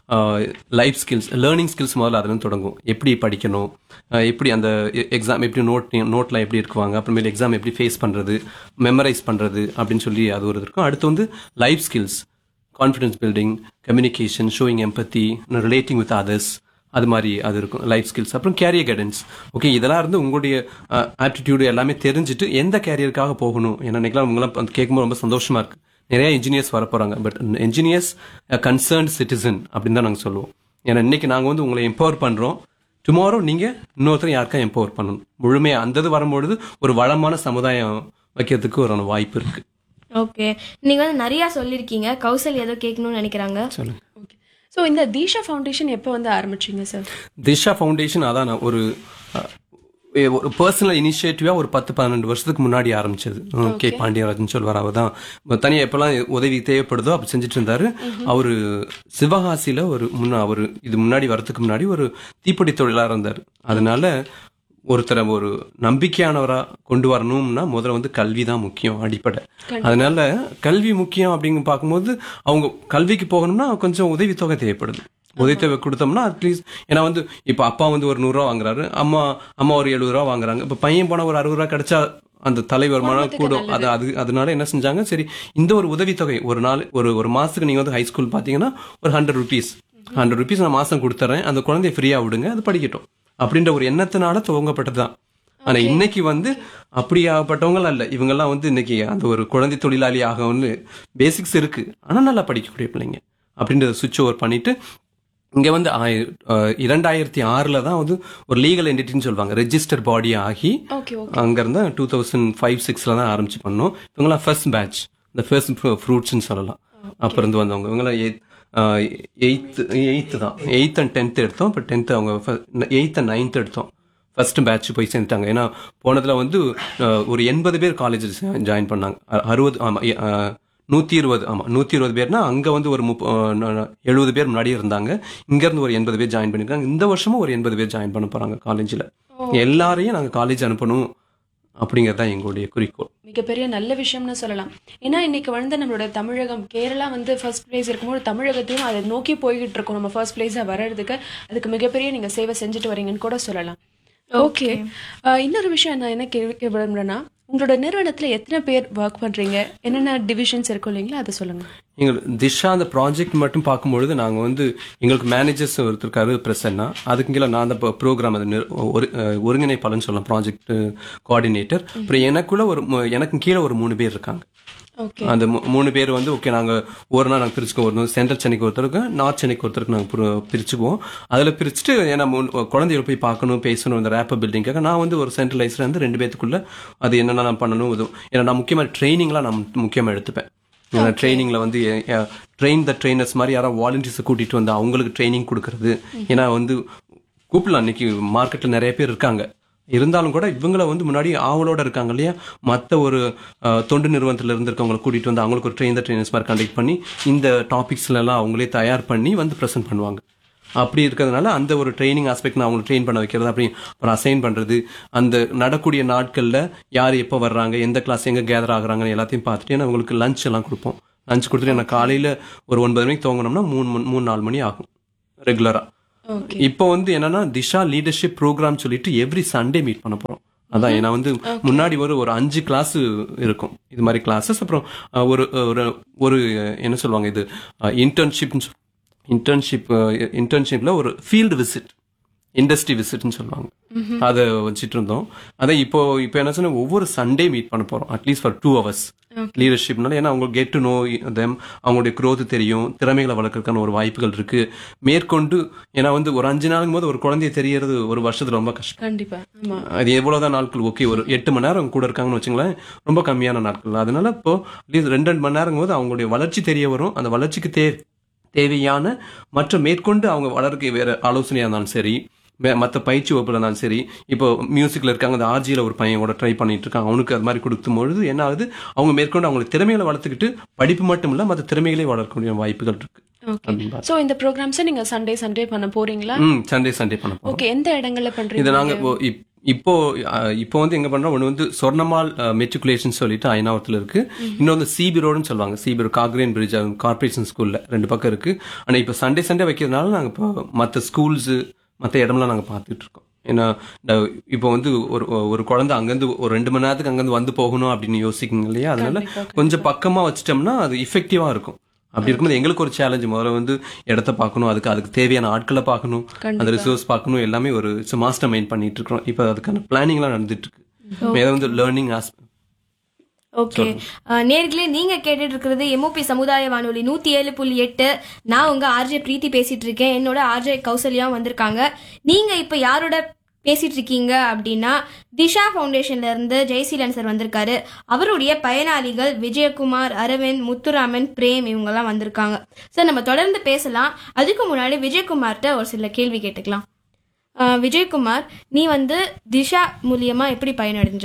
லைஃப் ஸ்கில்ஸ் லேர்னிங் ஸ்கில்ஸ் முதல்ல அதுலேருந்து தொடங்கும் எப்படி படிக்கணும் அஹ் எப்படி அந்த எக்ஸாம் எப்படி நோட் நோட்லாம் எப்படி இருக்குவாங்க அப்புறமேல் எக்ஸாம் எப்படி ஃபேஸ் பண்ணுறது மெமரைஸ் பண்ணுறது அப்படின்னு சொல்லி அது ஒரு இது இருக்கும் அடுத்து வந்து life skills confidence building communication showing empathy relating with others அது மாதிரி அது இருக்கும் லைஃப் ஸ்கில்ஸ் அப்புறம் கேரியர் கைடன்ஸ் ஓகே இதெல்லாம் இருந்து உங்களுடைய ஆப்டிடியூடு எல்லாமே தெரிஞ்சுட்டு எந்த கேரியருக்காக போகணும் ஏன்னா இன்னைக்கெல்லாம் உங்களாம் வந்து கேட்கும்போது ரொம்ப சந்தோஷமா இருக்கு நிறைய இன்ஜினியர்ஸ் வர போறாங்க பட் இன்ஜினியர்ஸ் கன்சர்ன்ட் சிட்டிசன் அப்படின்னு தான் நாங்கள் சொல்லுவோம் ஏன்னா இன்னைக்கு நாங்கள் வந்து உங்களை எம்பவர் பண்றோம் டுமாரோ நீங்க இன்னொருத்தர் யாருக்கா எம்பவர் பண்ணணும் முழுமையா அந்த இது வரும்பொழுது ஒரு வளமான சமுதாயம் வைக்கிறதுக்கு ஒரு வாய்ப்பு இருக்கு ஓகே நீங்கள் வந்து நிறையா சொல்லியிருக்கீங்க கௌசல் ஏதோ கேட்கணும்னு நினைக்கிறாங்க சொல்லுங்க ஓகே ஸோ இந்த தீஷா ஃபவுண்டேஷன் எப்போ வந்து ஆரம்பிச்சீங்க சார் திஷா ஃபவுண்டேஷன் அதான் நான் ஒரு அஹ், ஏ, ஒரு பர்சனல் இனிஷியேட்டிவா ஒரு பத்து பன்னெண்டு வருஷத்துக்கு முன்னாடி ஆரம்பிச்சது அஹ், கே பாண்டியராஜன் சொல்வார் அவர் தான் தனியாக எப்பெல்லாம் உதவி தேவைப்படுதோ அப்படி செஞ்சுட்டு இருந்தாரு அவரு சிவகாசியில ஒரு முன்ன அவர் இது முன்னாடி வரதுக்கு முன்னாடி ஒரு தீப்பொடி தொழிலாளர் இருந்தார் அதனால ஒருத்தரை ஒரு நம்பிக்கையானவரா கொண்டு வரணும்னா முதல்ல வந்து கல்வி தான் முக்கியம் அடிப்படை அதனால கல்வி முக்கியம் அப்படிங்க பார்க்கும்போது அவங்க கல்விக்கு போகணும்னா கொஞ்சம் உதவித்தொகை தேவைப்படுது உதவித்தொகை கொடுத்தோம்னா அட்லீஸ்ட் ஏன்னா வந்து இப்போ அப்பா வந்து ஒரு நூறுரூவா வாங்குறாரு அம்மா அம்மா ஒரு எழுபது ரூபா வாங்குறாங்க இப்போ பையன் போன ஒரு அறுபது ரூபா கிடைச்சா அந்த தலை வருமானம் கூடும் அது அது அதனால என்ன செஞ்சாங்க சரி இந்த ஒரு உதவித்தொகை ஒரு நாள் ஒரு ஒரு மாசத்துக்கு நீங்க வந்து ஹை ஸ்கூல் பாத்தீங்கன்னா ஒரு ஹண்ட்ரட் ருபீஸ் ஹண்ட்ரட் ருபீஸ் நான் மாசம் கொடுத்துறேன் அந்த குழந்தைய ஃப்ரீயா விடுங்க அது படிக்கட்டும் அப்படின்ற ஒரு எண்ணத்தினால துவங்கப்பட்டதுதான் ஆனா இன்னைக்கு வந்து அப்படியாகப்பட்டவங்க அல்ல இவங்கெல்லாம் வந்து இன்னைக்கு அந்த ஒரு குழந்தை தொழிலாளி ஆகணும்னு பேசிக்ஸ் இருக்கு ஆனா நல்லா படிக்கக்கூடிய பிள்ளைங்க அப்படின்றத சுவிட்ச் ஓவர் பண்ணிட்டு இங்க வந்து ஆய- அஹ் இரண்டாயிரத்தி ஆறுல தான் வந்து ஒரு லீகல் என்டிட்டின்னு சொல்லுவாங்க ரெஜிஸ்டர் பாடி ஆகி ஓகே ஓகே அங்க இருந்தா டூ தௌசண்ட் ஃபைவ் சிக்ஸ்ல தான் ஆரம்பிச்சு பண்ணோம் இவங்களாம் ஃபர்ஸ்ட் பேட்ச் இந்த ஃபர்ஸ்ட் ஃப்ரூட்ஸ்னு சொல்லலாம் அப்ப இருந்து வந்தவங்க இவங்களாம் எயித்து எயித்து தான் எயித் அண்ட் டென்த் எடுத்தோம் இப்போ டென்த் அவங்க எயித் அண்ட் நைன்த் எடுத்தோம் ஃபர்ஸ்ட் பேட்ச் போய் சேர்ந்துட்டாங்க ஏன்னா போனதுல வந்து அஹ், ஒரு எண்பது பேர் காலேஜ் ஜாயின் பண்ணாங்க அ- அறுபது ஆமா எ- அஹ், நூத்தி இருபது ஆமா நூத்தி இருபது பேர்னா அங்க வந்து ஒரு முப்ப அஹ், ந- ந- எழுபது பேர் முன்னாடி இருந்தாங்க இங்க இருந்து ஒரு எண்பது பேர் ஜாயின் பண்ணிருக்காங்க இந்த வருஷமும் ஒரு எண்பது பேர் ஜாயின் பண்ண போறாங்க காலேஜ்ல எல்லாரையும் நாங்க காலேஜ் அனுப்பணும் அப்படிங்கறது தான் எங்களுடைய குறிக்கோள் மிகப்பெரிய நல்ல விஷயம்னு சொல்லலாம் ஏன்னா இன்னைக்கு வந்து நம்மளோட தமிழகம் கேரளா வந்து ஃபர்ஸ்ட் பிளேஸ் இருக்கும்போது தமிழகத்தையும் அதை நோக்கி போய்கிட்டு இருக்கோம் நம்ம ஃபர்ஸ்ட் பிளேஸாக வர்றதுக்கு அதுக்கு மிகப்பெரிய நீங்க சேவை செஞ்சுட்டு வரீங்கன்னு கூட சொல்லலாம் ஓகே இன்னொரு விஷயம் நான் என்ன கேள்விக்க விரும்புறேன்னா உங்களோட நிறுவனத்துல எத்தனை பேர் ஒர்க் பண்றீங்க என்னென்ன டிவிஷன்ஸ் இருக்கும் இல்லைங்களா அதை சொல்லுங்க எங்கள் திஷா அந்த ப்ராஜெக்ட் மட்டும் பார்க்கும்பொழுது நாங்கள் வந்து எங்களுக்கு மேனேஜர்ஸ் ஒருத்தருக்காரு பிரசன்னா அதுக்கு கீழே நான் அந்த ப்ரோக்ராம் அது நிர்- ஒரு அஹ், ஒருங்கிணைப்பாளர்னு சொல்லலாம் ப்ராஜெக்ட் கோஆர்டினேட்டர் அப்புறம் எனக்குள்ள ஒரு மு- எனக்கு கீழே ஒரு மூணு பேர் இருக்காங்க ஓகே அந்த மூ- மூணு பேர் வந்து ஓகே நாங்க ஒரு நாள் நாங்க பிரிச்சுக்கோ ஒரு சென்ட்ரல் சென்னைக்கு ஒருத்தருக்கு நார்த் சென்னைக்கு ஒருத்தருக்கு நாங்க பிரி- பிரிச்சுக்குவோம் அதுல பிரிச்சுட்டு ஏன்னா மூணு- குழந்தைகளை போய் பார்க்கணும் பேசணும் இந்த ரேப்ப பில்டிங்காக நான் வந்து ஒரு சென்ட்ரலைஸ்ல இருந்து ரெண்டு பேத்துக்குள்ள அது என்னென்ன நான் பண்ணணும் இது ஏன்னா நான் முக்கியமா ட்ரைனிங்லாம் நான் முக்கியமா எடுத்துப்பேன் ஏன்னா ட்ரைனிங்ல வந்து ட்ரெயின் த ட்ரைனர்ஸ் மாதிரி யாராவது வாலண்டியர்ஸ் கூட்டிட்டு வந்து அவங்களுக்கு ட்ரைனிங் கொடுக்கறது ஏன்னா வந்து கூப்பிடலாம் இன்னைக்கு மார்க்கெட்ல நிறைய பேர் இருக்காங்க இருந்தாலும் கூட இவங்கள வந்து முன்னாடி ஆவலோட இருக்காங்க இல்லையா மற்ற ஒரு அஹ், தொண்டு நிறுவனத்துல இருந்து இருக்கவங்களை கூட்டிட்டு வந்து அவங்களுக்கு ஒரு ட்ரெயின் ட்ரைனர்ஸ் மாதிரி கண்டக்ட் பண்ணி இந்த டாபிக்ஸ்ல எல்லாம் அவங்களே தயார் பண்ணி வந்து ப்ரெசென்ட் பண்ணுவாங்க அப்படி இருக்கிறதுனால அந்த ஒரு ட்ரைனிங் ஆஸ்பெக்ட் நான் அவங்களை ட்ரெயின் பண்ண வைக்கிறது அப்படி அப்புறம் அசைன் பண்றது அந்த நடக்கூடிய நாட்கள்ல யார் எப்போ வர்றாங்க எந்த கிளாஸ் எங்க கேதர் ஆகுறாங்கன்னு எல்லாத்தையும் பார்த்துட்டு நான் அவங்களுக்கு லஞ்ச் எல்லாம் கொடுப்போம் லஞ்ச் கொடுத்துட்டு எனக்கு காலையில ஒரு ஒன்பது மணிக்கு துவங்கினோம்னா மூணு மணி- மூணு நாலு மணி ஆகும் ரெகுலரா ஓகே இப்போ வந்து என்னன்னா திஷா லீடர்ஷிப் ப்ரோக்ராம் சொல்லிட்டு எவ்ரி சண்டே மீட் பண்ண போறோம் அதான் ஏன்னா வந்து முன்னாடி ஒரு ஒரு அஞ்சு கிளாஸ் இருக்கும் இது மாதிரி கிளாஸஸ் அப்புறம் அஹ், ஒரு ஒரு ஒரு என்ன சொல்லுவாங்க இது இன்டர்ன்ஷிப் இன்டர்ன்ஷிப் இன்டர்ன்ஷிப்ல ஒரு ஃபீல்டு விசிட் இண்டஸ்ட்ரி விசிட்னு சொல்லுவாங்க அதை வச்சுட்டு இருந்தோம் அதை இப்போ இப்போ என்ன சொன்னா ஒவ்வொரு சண்டே மீட் பண்ண போறோம் அட்லீஸ்ட் ஃபார் டூ ஹவர்ஸ் லீடர்ஷிப்னால ஏன்னா அவங்க கெட் டு நோ தெம் அவங்களுடைய growth தெரியும் திறமைகளை வளர்க்கறதுக்கான ஒரு வாய்ப்புகள் இருக்கு மேற்கொண்டு ஏன்னா வந்து ஒரு அஞ்சு நாளுக்கும் போது ஒரு குழந்தைய தெரியறது ஒரு வருஷத்துல ரொம்ப கஷ்டம் கண்டிப்பா ஆமா அது எவ்வளவுதான் நாட்கள் ஓகே ஒரு எட்டு மணி நேரம் கூட இருக்காங்கன்னு வச்சுங்களேன் ரொம்ப கம்மியான நாட்கள் அதனால இப்போ அட்லீஸ்ட் ரெண்டு ரெண்டு மணி நேரம் போது அவங்களுடைய வளர்ச்சி தெரிய வரும் அந்த வளர்ச்சிக்கு தே தேவையான மற்ற மேற்கொண்டு அவங்க வளர்க்க வேற ஆலோசனையா இருந்தாலும் சரி மற்ற பயிற்சி வகுப்புல இருந்தாலும் சரி இப்போ மியூசிக்ல இருக்காங்க அந்த ஆர்ஜியில் ஒரு பையன் கூட ட்ரை பண்ணிட்டு இருக்காங்க அவனுக்கு அது மாதிரி கொடுக்கும் பொழுது என்ன ஆகுது அவங்க மேற்கொண்டு அவங்களுக்கு திறமைகளை வளர்த்துக்கிட்டு படிப்பு மட்டும் இல்ல மற்ற திறமைகளை வளர்க்கக்கூடிய வாய்ப்புகள் இருக்கு ஓகே அப்படின்னு பார்த்தா. சோ இந்த ப்ரோக்ராம்ஸை நீங்க சண்டே சண்டே பண்ண போறீங்களா ம் சண்டே சண்டே பண்ண போறோம் ஓகே எந்த இடங்கள்ல பண்றீங்க இதை நாங்க இப்போ இப்- இப்போ அஹ், இப்போ வந்து எங்க பண்றோம் ஒன்று வந்து சொர்ணமால் மெட்ரிகுலேஷன் சொல்லிட்டு ஐநாவரத்தில் இருக்கு இன்னொன்று சிபி ரோடுன்னு சொல்லுவாங்க CB road Cochrane bridge corporation ஸ்கூல்ல ரெண்டு பக்கம் இருக்கு ஆனா இப்போ சண்டே சண்டே வைக்கிறதுனால நாங்க இப்போ மற்ற ஸ்கூல்ஸ் மற்ற இடம்லாம் நாங்க பார்த்துட்டு இருக்கோம் ஏன்னா இந்த இப்போ வந்து ஒரு ஒரு குழந்தை அங்கேருந்து ஒரு ரெண்டு மணி நேரத்துக்கு அங்கேருந்து வந்து போகணும் அப்படின்னு யோசிக்குங்க இல்லையா அதனால கொஞ்சம் பக்கமா வச்சிட்டோம்னா அது இஃபெக்டிவா இருக்கும் அப்படி இருக்கும்போது எங்களுக்கு ஒரு சேலஞ்ச் முதல்ல வந்து இடத்த பார்க்கணும் அதுக்கு அதுக்கு தேவையான ஆட்களை பார்க்கணும் அந்த ரிசோர்ஸ் பார்க்கணும் எல்லாமே ஒரு மாஸ்டர் மைண்ட் பண்ணிட்டு இருக்கோம் இப்போ அதுக்கான பிளானிங்லாம் நடந்துட்டு இருக்கு மேல வந்து லேர்னிங் ஓகே நேர்களே நீங்க கேட்டுட்டு இருக்கிறது எம்ஓபி சமுதாய வானொலி நூத்தி ஏழு புள்ளி எட்டு நான் உங்க ஆர்ஜே பிரீத்தி பேசிட்டு இருக்கேன் என்னோட ஆர்ஜே கௌசல்யா வந்திருக்காங்க நீங்க இப்ப யாரோட பேசிட்டு இருக்கீங்க அப்படின்னா திஷா ஃபவுண்டேஷன்ல இருந்து ஜெயசீலன் சார் வந்திருக்காரு அவருடைய பயனாளிகள் விஜயகுமார் அரவிந்த் முத்துராமன் பிரேம் இவங்கெல்லாம் வந்திருக்காங்க சார் நம்ம தொடர்ந்து பேசலாம் அதுக்கு முன்னாடி விஜயகுமார்கிட்ட ஒரு சில கேள்வி கேட்டுக்கலாம் அஹ், விஜயகுமார் நீ வந்து திஷா மூலியமா எப்படி பயனடைஞ்ச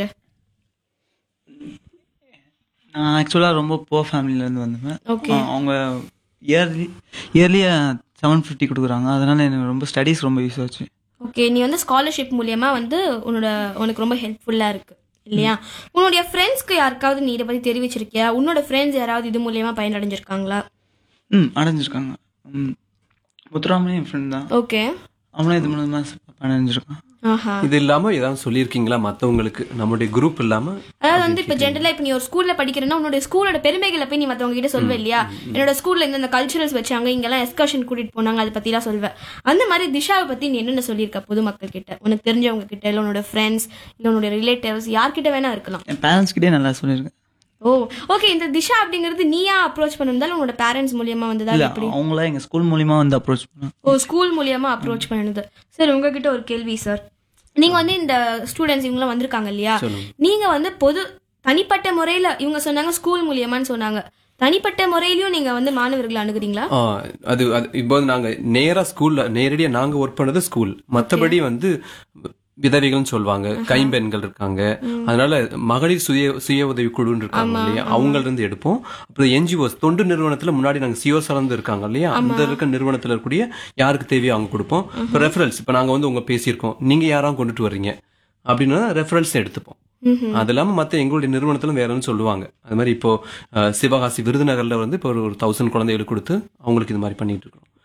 நான் ஆக்சுவலாக ரொம்ப புவர் ஃபேமிலியிலேருந்து வந்தேன் Okay. ஆ, அவங்க இயர்லி இயர்லியே செவன் ஃபிஃப்டி கொடுக்குறாங்க அதனால எனக்கு ரொம்ப ஸ்டடீஸ் ரொம்ப யூஸ் ஆச்சு ஓகே நீ வந்து ஸ்காலர்ஷிப் மூலியமா வந்து உன்னோட உனக்கு ரொம்ப ஹெல்ப்ஃபுல்லா இருக்கு இல்லையா உன்னுடைய ஃப்ரெண்ட்ஸ்க்கு யாருக்காவது நீ இதை பத்தி தெரிவிச்சிருக்கியா உன்னோட ஃப்ரெண்ட்ஸ் யாராவது இது மூலியமா பயனடைஞ்சிருக்காங்களா ம் அடைஞ்சிருக்காங்க ம் முத்துராமனே என் ஃப்ரெண்ட் தான் ஓகே அவனும் இது மூலமாக அடைஞ்சிருக்கான் ஆஹா இது இல்லாம ஏதாவது சொல்லியிருக்கீங்களா மத்தவங்களுக்கு நம்மளுடைய குரூப் இல்லாம அதாவது வந்து இப்ப ஜென்ரலா இப்ப நீ ஒரு ஸ்கூல்ல படிக்கிறேன்னா உன்னோட ஸ்கூலோட பெருமைகளை போய் நீ மத்தவங்க கிட்ட சொல்வே இல்லையா என்னோட ஸ்கூல்ல இந்த கல்ச்சுரல்ஸ் வச்சாங்க இங்கெல்லாம் எஸ்கர்ஷன் கூட்டிட்டு போனாங்க அதை பத்தி எல்லாம் சொல்வேன் அந்த மாதிரி திஷாவை பத்தி நீ என்னென்ன சொல்லியிருக்க பொதுமக்கள் கிட்ட உனக்கு தெரிஞ்சவங்க கிட்ட இல்ல உன்னோட ஃப்ரெண்ட்ஸ் இல்ல உன்னோட ரிலேட்டிவ்ஸ் யார்கிட்ட வேணா இருக்கலாம் என் பேரண்ட்ஸ்கிட்டே நல்லா சொல்லியிருக்கேன் ஓ ஓகே இந்த திஷா அப்படிங்கிறது நீயா அப்ரோச் பண்ணிருந்தாலும் உன்னோட பேரண்ட்ஸ் மூலியமா வந்ததா இல்லை எப்படி அவங்களா எங்கள் ஸ்கூல் மூலியமா வந்து அப்ரோச் பண்ணாங்க ஓ ஸ்கூல் மூலியமா அப்ரோச் பண்ணுது சார் உங்ககிட்ட ஒரு கேள்வி சார் நீங்க வந்து இந்த ஸ்டூடெண்ட்ஸ் இவங்கலாம் வந்திருக்காங்க இல்லையா நீங்க வந்து பொது தனிப்பட்ட முறையில இவங்க சொன்னாங்க ஸ்கூல் மூலியமான்னு சொன்னாங்க தனிப்பட்ட முறையிலயும் நீங்க வந்து மாணவர்களை அணுகுறீங்களா ஆ, அது அது இப்போ வந்து நாங்க நேரா ஸ்கூல்ல நேரடியா நாங்க ஒர்க் பண்ணது ஸ்கூல் மத்தபடி வந்து விதவைகள்னு சொல்லுவாங்க கைம்பெண்கள் இருக்காங்க அதனால மகளிர் சுய சுய உதவி குழுன்னு இருக்காங்க இல்லையா அவங்கள இருந்து எடுப்போம் அப்புறம் என்ஜிஓஸ் தொண்டு நிறுவனத்துல முன்னாடி நாங்க சிஓ சார்ந்து இருக்காங்க இல்லையா அந்த இருக்க நிறுவனத்துல இருக்கக்கூடிய யாருக்கு தேவையோ அவங்க கொடுப்போம் இப்போ ரெஃபரன்ஸ் இப்போ நாங்க வந்து உங்க பேசியிருக்கோம் நீங்க யாராவது கொண்டுட்டு வர்றீங்க அப்படின்னா ரெஃபரன்ஸ் எடுத்துப்போம் அது இல்லாம மத்த எங்களுடைய நிறுவனத்திலும் வேறன்னு சொல்லுவாங்க அது மாதிரி இப்போ அஹ், சிவகாசி விருதுநகர்ல வந்து இப்போ ஒரு தௌசண்ட் குழந்தைகளுக்கு கொடுத்து அவங்களுக்கு இது மாதிரி பண்ணிட்டு இருக்கோம்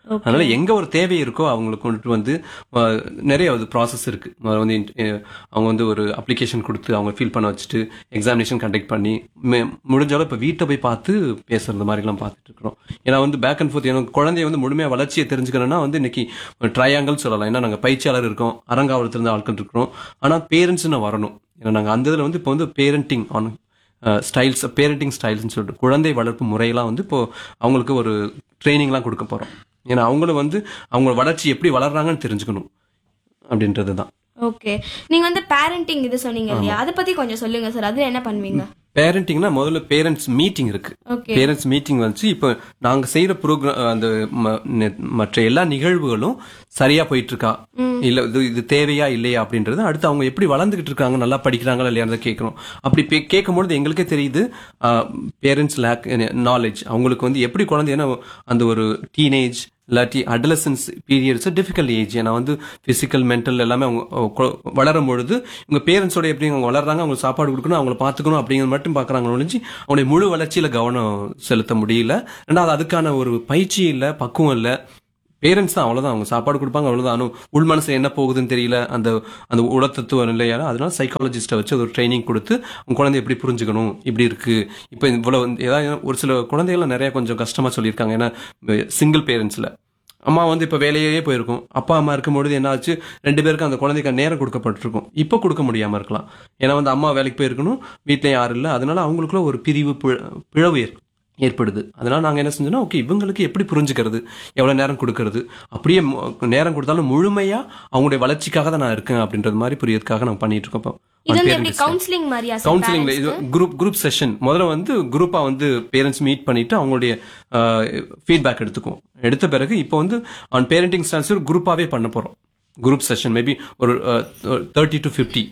அதனால எங்க ஒரு தேவை இருக்கோ அவங்களுக்கு கொண்டுட்டு வந்து அஹ், நிறைய அது ப்ராசஸ் இருக்கு முதல்ல வந்து அஹ், அவங்க வந்து ஒரு அப்ளிகேஷன் கொடுத்து அவங்க ஃபீல் பண்ண வச்சுட்டு எக்ஸாமினேஷன் கண்டக்ட் பண்ணி மே- முடிஞ்சாலும் இப்போ வீட்டை போய் பார்த்து பேசுறது மாதிரிலாம் பார்த்துட்டு இருக்கிறோம் ஏன்னா வந்து பேக் அண்ட் ஃபோர்த் எனக்கு குழந்தைய வந்து முழுமையாக வளர்ச்சியை தெரிஞ்சுக்கணும்னா வந்து இன்னைக்கு ட்ரையாங்கல் சொல்லலாம் ஏன்னா நாங்கள் பயிற்சியாளர் இருக்கோம் அரங்காவலத்திலிருந்து ஆட்கள் இருக்கிறோம் ஆனால் பேரண்ட்ஸ்னு வரணும் ஏன்னா நாங்கள் அந்த இதில் வந்து இப்போ வந்து பேரண்டிங் ஆன் ஸ்டைல்ஸ் பேரண்டிங் ஸ்டைல்ஸ்னு சொல்லிட்டு குழந்தை வளர்ப்பு முறையெல்லாம் வந்து இப்போ அவங்களுக்கு ஒரு ட்ரைனிங்லாம் கொடுக்க போகிறோம் ஏன்னா அவங்களும் வந்து அவங்க வளர்ச்சி எப்படி வளர்றாங்கன்னு தெரிஞ்சுக்கணும் அப்படின்றது தான் ஓகே நீங்க வந்து பேரண்டிங் இது சொன்னீங்க இல்லையா அதை பத்தி கொஞ்சம் சொல்லுங்க சார் அதுல என்ன பண்ணுவீங்க பேரண்டிங்னா முதல்ல பேரண்ட்ஸ் மீட்டிங் இருக்கு ஓகே பேரண்ட்ஸ் மீட்டிங் வந்துச்சு இப்போ நாங்க செய்யற ப்ரோக்ராம் அந்த ம- நெ- மற்ற எல்லா நிகழ்வுகளும் சரியா போயிட்டு இருக்கா இல்ல இது இது தேவையா இல்லையா அப்படின்றது அடுத்து அவங்க எப்படி வளர்ந்துகிட்டு இருக்காங்க நல்லா படிக்கிறாங்களா இல்லையா கேட்கறோம் அப்படி பே- கேட்கும்பொழுது எங்களுக்கே தெரியுது பேரண்ட்ஸ் லேக் நாலேஜ் அவங்களுக்கு வந்து எப்படி குழந்தை ஏன்னா அந்த ஒரு டீனேஜ் இல்லாட்டி அடலசன்ஸ் பீரியட்ஸ் டிஃபிகல்ட் ஏஜ் ஏன்னா வந்து பிசிக்கல் மென்டல் எல்லாமே அவங்க அஹ், கொ- வளரும் பொழுது உங்க பேரண்ட்ஸோட எப்படி அவங்க வளர்றாங்க அவங்க சாப்பாடு கொடுக்கணும் அவங்கள பார்த்துக்கணும் அப்படிங்கிறது மட்டும் பார்க்குறாங்க ஒழிஞ்சு அவங்களுடைய முழு வளர்ச்சியில கவனம் செலுத்த முடியல ரெண்டாவது அதுக்கான ஒரு பயிற்சி இல்லை பக்குவம் இல்லை பேரண்ட்ஸ் தான் அவ்வளவுதான் அவங்க சாப்பாடு கொடுப்பாங்க அவ்வளவுதான் ஆனா உள் மனசு என்ன போகுதுன்னு தெரியல அந்த அந்த உடத்தத்துவம் இல்லையா அதனால சைக்காலஜிஸ்ட்டை வச்சு ஒரு ட்ரைனிங் கொடுத்து உங்க குழந்தை எப்படி புரிஞ்சுக்கணும் இப்படி இருக்கு இப்போ இவ்வளவு வந்து ஏதாவது ஒரு சில குழந்தைகள்லாம் நிறைய கொஞ்சம் கஷ்டமா சொல்லியிருக்காங்க ஏன்னா சிங்கிள் பேரண்ட்ஸ்ல அம்மா வந்து இப்போ வேலையே போயிருக்கும் அப்பா அம்மா இருக்கும்பொழுது என்ன ஆச்சு ரெண்டு பேருக்கும் அந்த குழந்தைக்கு நேரம் கொடுக்கப்பட்டிருக்கும் இப்போ கொடுக்க முடியாம இருக்கலாம் ஏன்னா வந்து அம்மா வேலைக்கு போயிருக்கணும் வீட்டில் யாரும் இல்லை அதனால அவங்களுக்குள்ள ஒரு பிரிவு பிழ- பிளவு ஏற்ப- ஏற்படுது அதனால நாங்க என்ன செஞ்சோம்னா ஓகே இவங்களுக்கு எப்படி புரிஞ்சுக்கிறது எவ்வளவு நேரம் கொடுக்கறது அப்படியே மு- நேரம் கொடுத்தாலும் முழுமையா அவங்களுடைய வளர்ச்சிக்காக தான் நான் இருக்கேன் அப்படின்றது மாதிரி புரியறதுக்காக நாங்க பண்ணிட்டு இருக்கோம் இப்போ. இது வந்து Parent எப்படி discussion. கவுன்சிலிங் மாதிரியா சார் கவுன்சிலிங்ல இது குரூப் குரூப் செஷன் முதல்ல வந்து குரூப்பா வந்து பேரண்ட்ஸ் மீட் பண்ணிட்டு அவங்களுடைய ஃபீட்பேக் எடுத்துக்குவோம் எடுத்த பிறகு இப்போ வந்து ஆன் பேரண்டிங் ஸ்டான்ஸ் குரூப்பாவே பண்ண போறோம் குரூப் செஷன் மேபி ஒரு thirty to fifty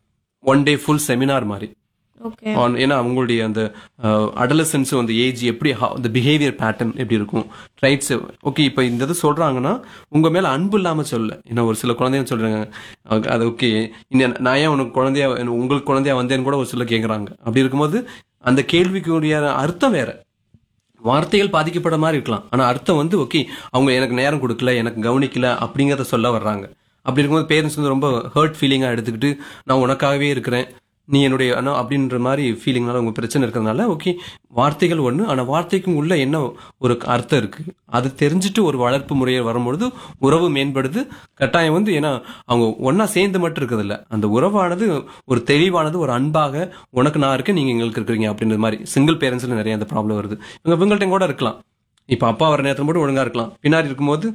one day full seminar மாதிரி ஓகே ஆன் ஏன்னா அவங்களுடைய அந்த அடலசன்ஸ் அந்த ஏஜ் எப்படி அந்த பிஹேவியர் பேட்டர்ன் எப்படி இருக்கும் ட்ரைட்ஸ் ஓகே இப்போ இந்த இது சொல்றாங்கன்னா உங்க மேல அன்பு இல்லாம சொல்ல ஏன்னா ஒரு சில குழந்தைங்க சொல்றாங்க அஹ் அது ஓகே நான் ஏன் உனக்கு குழந்தையா உங்களுக்கு குழந்தையா வந்தேன்னு கூட ஒரு சில கேக்குறாங்க அப்படி இருக்கும்போது அந்த கேள்விக்குரிய அர்த்தம் வேற வார்த்தைகள் பாதிக்கப்பட மாதிரி இருக்கலாம் ஆனா அர்த்தம் வந்து ஓகே அவங்க எனக்கு நேரம் கொடுக்கல எனக்கு கவனிக்கல அப்படிங்கறத சொல்ல வர்றாங்க அப்படி இருக்கும்போது பேரண்ட்ஸ் வந்து ரொம்ப ஹர்ட் ஃபீலிங்கா எடுத்துக்கிட்டு நான் உனக்காகவே இருக்கிறேன் நீ என்னுடைய அண்ணா அப்படின்ற மாதிரி ஃபீலிங்னால உங்க பிரச்சனை இருக்கிறதுனால ஓகே வார்த்தைகள் ஒண்ணு ஆனா வார்த்தைக்கும் உள்ள என்ன ஒரு அர்த்தம் இருக்கு அது தெரிஞ்சுட்டு ஒரு வளர்ப்பு முறையை வரும்பொழுது உறவு மேம்படுது கட்டாயம் வந்து ஏன்னா அவங்க ஒண்ணா சேர்ந்து மட்டும் இருக்கிறது இல்ல அந்த உறவானது ஒரு தெளிவானது ஒரு அன்பாக உனக்கு நான் இருக்கேன் நீங்க எங்களுக்கு இருக்கிறீங்க அப்படின்ற மாதிரி சிங்கிள் பேரண்ட்ஸ்ல நிறைய அந்த ப்ராப்ளம் வருது இவங்க இவங்கள்ட்ட கூட இருக்கலாம் இப்ப அப்பா வர நேரத்துல மட்டும் ஒழுங்கா இருக்கலாம் பின்னாடி இருக்கும்போது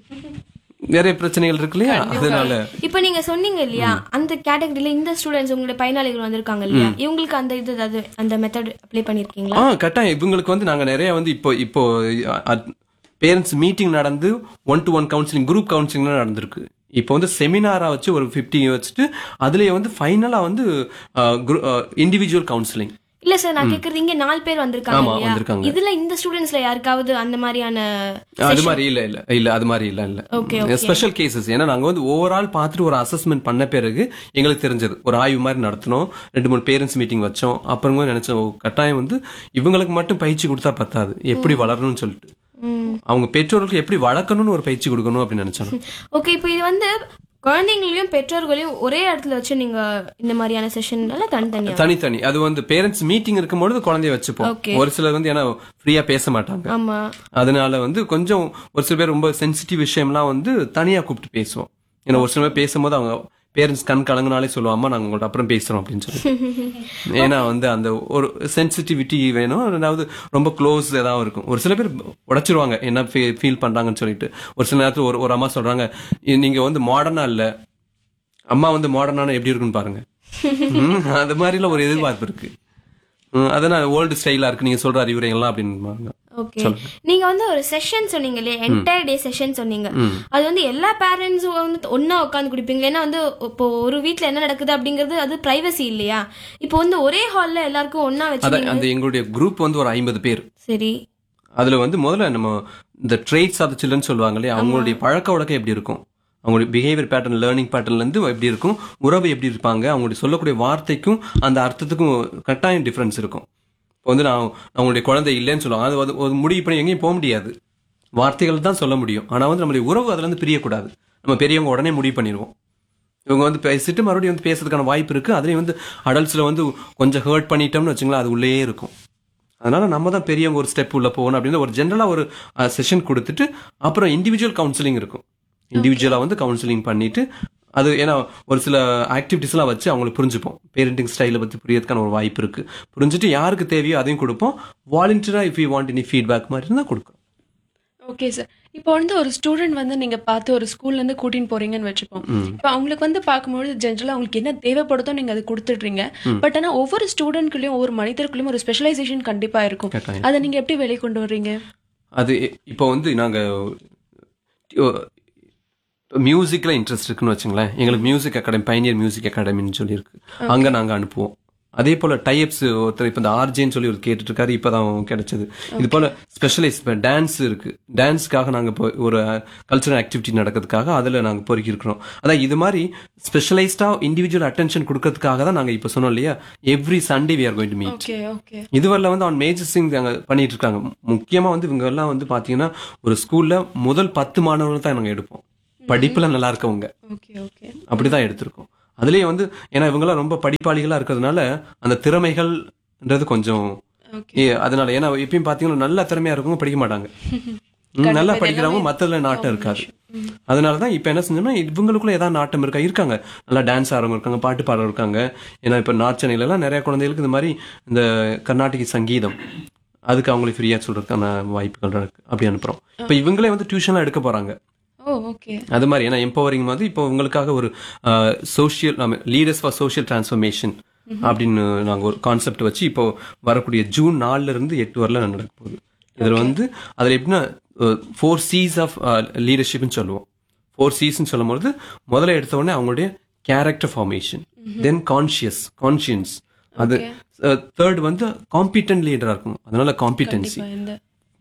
நிறைய பிரச்சனைகள் இருக்கு இல்லையா அதனால இப்போ நீங்க சொன்னீங்க இல்லையா அந்த கேட்டகரியில இந்த ஸ்டூடெண்ட்ஸ் உங்களுடைய பயனாளிகள் வந்திருக்காங்க இல்லையா இவங்களுக்கு அந்த இது ஏதாவது அந்த மெத்தட் அப்ளை பண்ணிருக்கீங்களா ஆ கட்டாயம் இவங்களுக்கு வந்து நாங்க நிறைய வந்து இப்போ இப்போ பேரண்ட்ஸ் மீட்டிங் நடந்து one to one counselling group counselling நடந்திருக்கு இப்போ வந்து செமினாரா வச்சு ஒரு 50 வச்சுட்டு அதுலயே வந்து ஃபைனலா வந்து இண்டிவிஜுவல் கவுன்சிலிங் இல்ல சார் நான் கேக்குறது இங்க நாலு பேர் வந்திருக்காங்க ஆமா, இல்லையா வந்திருக்காங்க. இதுல இந்த ஸ்டூடெண்ட்ஸ்ல யாருக்காவது அந்த மாதிரியான அது மாதிரி இல்ல இல்ல இல்ல அது மாதிரி இல்ல Okay, இல்ல ஸ்பெஷல் கேசஸ் ஏன்னா நாங்க வந்து ஓவரால் பார்த்துட்டு ஒரு அசஸ்மெண்ட் பண்ண பிறகு எங்களுக்கு தெரிஞ்சது ஒரு ஆய்வு மாதிரி நடத்தினோம் ரெண்டு மூணு பேரண்ட்ஸ் மீட்டிங் வச்சோம் அப்புறமா நினைச்சோம் ஓ, கட்டாயம் வந்து இவங்களுக்கு மட்டும் பயிற்சி கொடுத்தா பத்தாது எப்படி வளரணும்னு சொல்லிட்டு அவங்க பெற்றோர்களுக்கு எப்படி வளர்க்கணும்னு ஒரு பயிற்சி கொடுக்கணும் அப்படின்னு நினைச்சோம் ஓகே இப்போ இது வந்து குழந்தைங்களையும் பெற்றோர்களையும் ஒரே இடத்துல வச்சு நீங்க இந்த மாதிரியான செஷன்ல தனித்தனியா தனித்தனி அது வந்து பேரண்ட்ஸ் மீட்டிங் இருக்கும்பொழுது குழந்தைய வச்சுப்போம் Okay. ஒரு சிலர் வந்து ஏன்னா ஃப்ரீயா பேச மாட்டாங்க ஆமா அதனால வந்து கொஞ்சம் ஒரு சில பேர் ரொம்ப சென்சிட்டிவ் விஷயம்லாம் வந்து தனியா கூப்பிட்டு பேசுவோம் ஏன்னா ஒரு சில பேர் பேசும்போது அவங்க பேரண்ட்ஸ் கண் கலங்கினாலே சொல்லுவோம் அம்மா நாங்க உங்கள்ட்ட அப்புறம் பேசுறோம் அப்படின்னு சொல்லி ஏன்னா வந்து அந்த ஒரு சென்சிட்டிவிட்டி வேணும் ரெண்டாவது ரொம்ப க்ளோஸ் ஏதாவது இருக்கும் ஒரு சில பேர் உடைச்சிருவாங்க என்ன ஃபீல் பண்றாங்கன்னு சொல்லிட்டு ஒரு சில நேரத்துல ஒரு ஒரு அம்மா சொல்றாங்க "இ- நீங்க வந்து மாடர்னா இல்ல அம்மா வந்து மாடர்னான எப்படி இருக்குன்னு பாருங்க ம், அது மாதிரிலாம் ஒரு எதிர்பார்ப்பு இருக்கு ம், அதனால ஓல்டு ஸ்டைலா இருக்கு நீங்க சொல்ற அறிவுரைகள்லாம் அப்படின்னு ஓகே நீங்க வந்து ஒரு செஷன் சொன்னீங்க இல்லையா என்டையர் டே செஷன் சொன்னீங்க அது வந்து எல்லா பேரண்ட்ஸும் வந்து ஒண்ணா உட்காந்து குடிப்பீங்க ஏன்னா வந்து இப்போ ஒரு வீட்ல என்ன நடக்குது அப்படிங்கிறது அது பிரைவசி இல்லையா இப்போ வந்து ஒரே ஹால்ல எல்லாருக்கும் ஒண்ணா வச்சு அதான் அந்த எங்களுடைய குரூப் வந்து ஒரு ஐம்பது பேர் சரி அதுல வந்து முதல்ல நம்ம இந்த ட்ரேட்ஸ் ஆஃப் சில்ட்ரன் சொல்லுவாங்க இல்லையா அவங்களுடைய பழக்க வழக்கம் எப்படி இருக்கும் அவங்களுடைய பிஹேவியர் பேட்டர்ன் லேர்னிங் பேட்டர்ன்ல இருந்து எப்படி இருக்கும் உறவு எப்படி இருப்பாங்க அவங்களுடைய சொல்லக்கூடிய வார்த்தைக்கும் அந்த அர்த்தத்துக்கும் கட்டாயம் டிஃபரன்ஸ் இருக்கும் இப்போ வந்து நான் அவங்களுடைய குழந்தை இல்லைன்னு சொல்லுவாங்க அது வந்து ஒரு முடிவு பண்ணி எங்கேயும் போக முடியாது வார்த்தைகள் தான் சொல்ல முடியும் ஆனா வந்து நம்மளுடைய உறவு அதுல இருந்து பிரியக்கூடாது நம்ம பெரியவங்க உடனே முடிவு பண்ணிடுவோம் இவங்க வந்து பேசிட்டு மறுபடியும் வந்து பேசுறதுக்கான வாய்ப்பு இருக்கு அதுலயும் வந்து அடல்ட்ஸ்ல வந்து கொஞ்சம் ஹர்ட் பண்ணிட்டோம்னு வச்சுங்களேன் அது உள்ளேயே இருக்கும் அதனால நம்ம தான் பெரியவங்க ஒரு ஸ்டெப் உள்ள போகணும் அப்படின்னு ஒரு ஜென்ரலா ஒரு செஷன் கொடுத்துட்டு அப்புறம் இண்டிவிஜுவல் கவுன்சிலிங் இருக்கும் இண்டிவிஜுவலா வந்து கவுன்சிலிங் பண்ணிட்டு அது ஏன்னா ஒரு சில ஆக்டிவிட்டிஸ்லாம் வச்சு அவங்களுக்கு புரிஞ்சுப்போம் பேரண்டிங் ஸ்டைலை பற்றி புரியறதுக்கான ஒரு வாய்ப்பு இருக்கு புரிஞ்சுட்டு யாருக்கு தேவையோ அதையும் கொடுப்போம் வாலண்டியரா if you want any feedback மாதிரி இருந்தால் கொடுக்குறோம் ஓகே சார் இப்போ வந்து ஒரு ஸ்டூடெண்ட் வந்து நீங்க பார்த்து ஒரு ஸ்கூல்ல இருந்து கூட்டின்னு போறீங்கன்னு வச்சுப்போம் இப்போ அவங்களுக்கு வந்து பார்க்கும்போது ஜென்ரலா அவங்களுக்கு என்ன தேவைப்படுதோ நீங்க அதை கொடுத்துடுறீங்க பட் ஆனா ஒவ்வொரு ஸ்டூடெண்ட்குள்ளயும் ஒவ்வொரு மனிதருக்குள்ளயும் ஒரு ஸ்பெஷலைசேஷன் கண்டிப்பா இருக்கும் கட்டாயம். அதை நீங்க எப்படி வெளியே கொண்டு வர்றீங்க அது இப்போ வந்து நாங்கள் மியூசிக்கில் இன்ட்ரெஸ்ட் இருக்குன்னு வச்சுங்களேன் எங்களுக்கு மியூசிக் அகாடமி பைனியர் மியூசிக் அகாடமின்னு சொல்லியிருக்கு அங்கே நாங்கள் அனுப்புவோம் அதே போல் டைப்ஸ் ஒருத்தர் இப்போ இந்த ஆர்ஜேன்னு சொல்லி ஒரு கேட்டுட்டு இருக்காரு இப்போ தான் கிடைச்சது இது போல் ஸ்பெஷலைஸ் இப்போ டான்ஸ் இருக்கு டான்ஸ்க்காக நாங்கள் இப்போ ஒரு கல்ச்சரல் ஆக்டிவிட்டி நடக்கிறதுக்காக அதில் நாங்கள் பொறுக்கி இருக்கிறோம் அதான் இது மாதிரி ஸ்பெஷலைஸ்டாக இண்டிவிஜுவல் அட்டென்ஷன் கொடுக்கறதுக்காக தான் நாங்கள் இப்போ சொன்னோம் இல்லையா every Sunday we are going to meet okay okay இதுவரையில வந்து அவன் மேஜர் சிங் அங்க பண்ணிட்டு இருக்காங்க முக்கியமா வந்து இவங்க எல்லாம் வந்து பாத்தீங்கன்னா ஒரு ஸ்கூல்ல முதல் பத்து மாணவர்கள் தான் நாங்க எடுப்போம் படிப்புல நல்லா இருக்கவங்க ஓகே ஓகே அப்படிதான் எடுத்திருக்கோம் அதுலயே வந்து ஏன்னா இவங்கெல்லாம் ரொம்ப படிப்பாளிகளா இருக்கிறதுனால அந்த திறமைகள்ன்றது கொஞ்சம் ஓகே ஏ, அதனால ஏன்னா எப்பயும் பாத்தீங்கன்னா நல்ல திறமையா இருக்கவங்க படிக்க மாட்டாங்க ம், நல்லா படிக்கிறவங்க மத்ததுல நாட்டம் இருக்காது அதனாலதான் இப்ப என்ன செஞ்சோம்னா இவங்களுக்குள்ள ஏதாவது நாட்டம் இருக்கா இருக்காங்க நல்லா டான்ஸ் ஆடுறவங்க இருக்காங்க பாட்டு பாடுறவங்க இருக்காங்க ஏன்னா இப்ப நார்த் சென்னையில எல்லாம் நிறைய குழந்தைகளுக்கு இந்த மாதிரி இந்த கர்நாடக சங்கீதம் அதுக்கு அவங்களுக்கு ஃப்ரீயா சொல்றதுக்கான வாய்ப்புகள் இருக்கு அப்படி அனுப்புறோம் இப்ப இவங்களே வந்து டியூஷன்லாம் எடுக்க போறாங்க ஓ ஓகே அது மாதிரி ஏன்னா எம்பவரிங் வந்து இப்போ உங்களுக்காக ஒரு social leaders for social transformation அப்படின்னு நாங்கள் ஒரு கான்செப்ட் வச்சு இப்போ வரக்கூடிய ஜூன் நாலுல இருந்து எட்டு வரல நடக்க போகுது இதில் வந்து அதில் எப்படின்னா ஃபோர் சீஸ் ஆஃப் லீடர்ஷிப்னு சொல்லுவோம் ஃபோர் சீஸ்ன்னு சொல்லும்போது முதல்ல எடுத்த உடனே அவங்களுடைய character formation then conscious conscience அது தேர்ட் வந்து காம்பிட்டன்ட் லீடராக இருக்கும் அதனால காம்பிட்டன்சி இந்த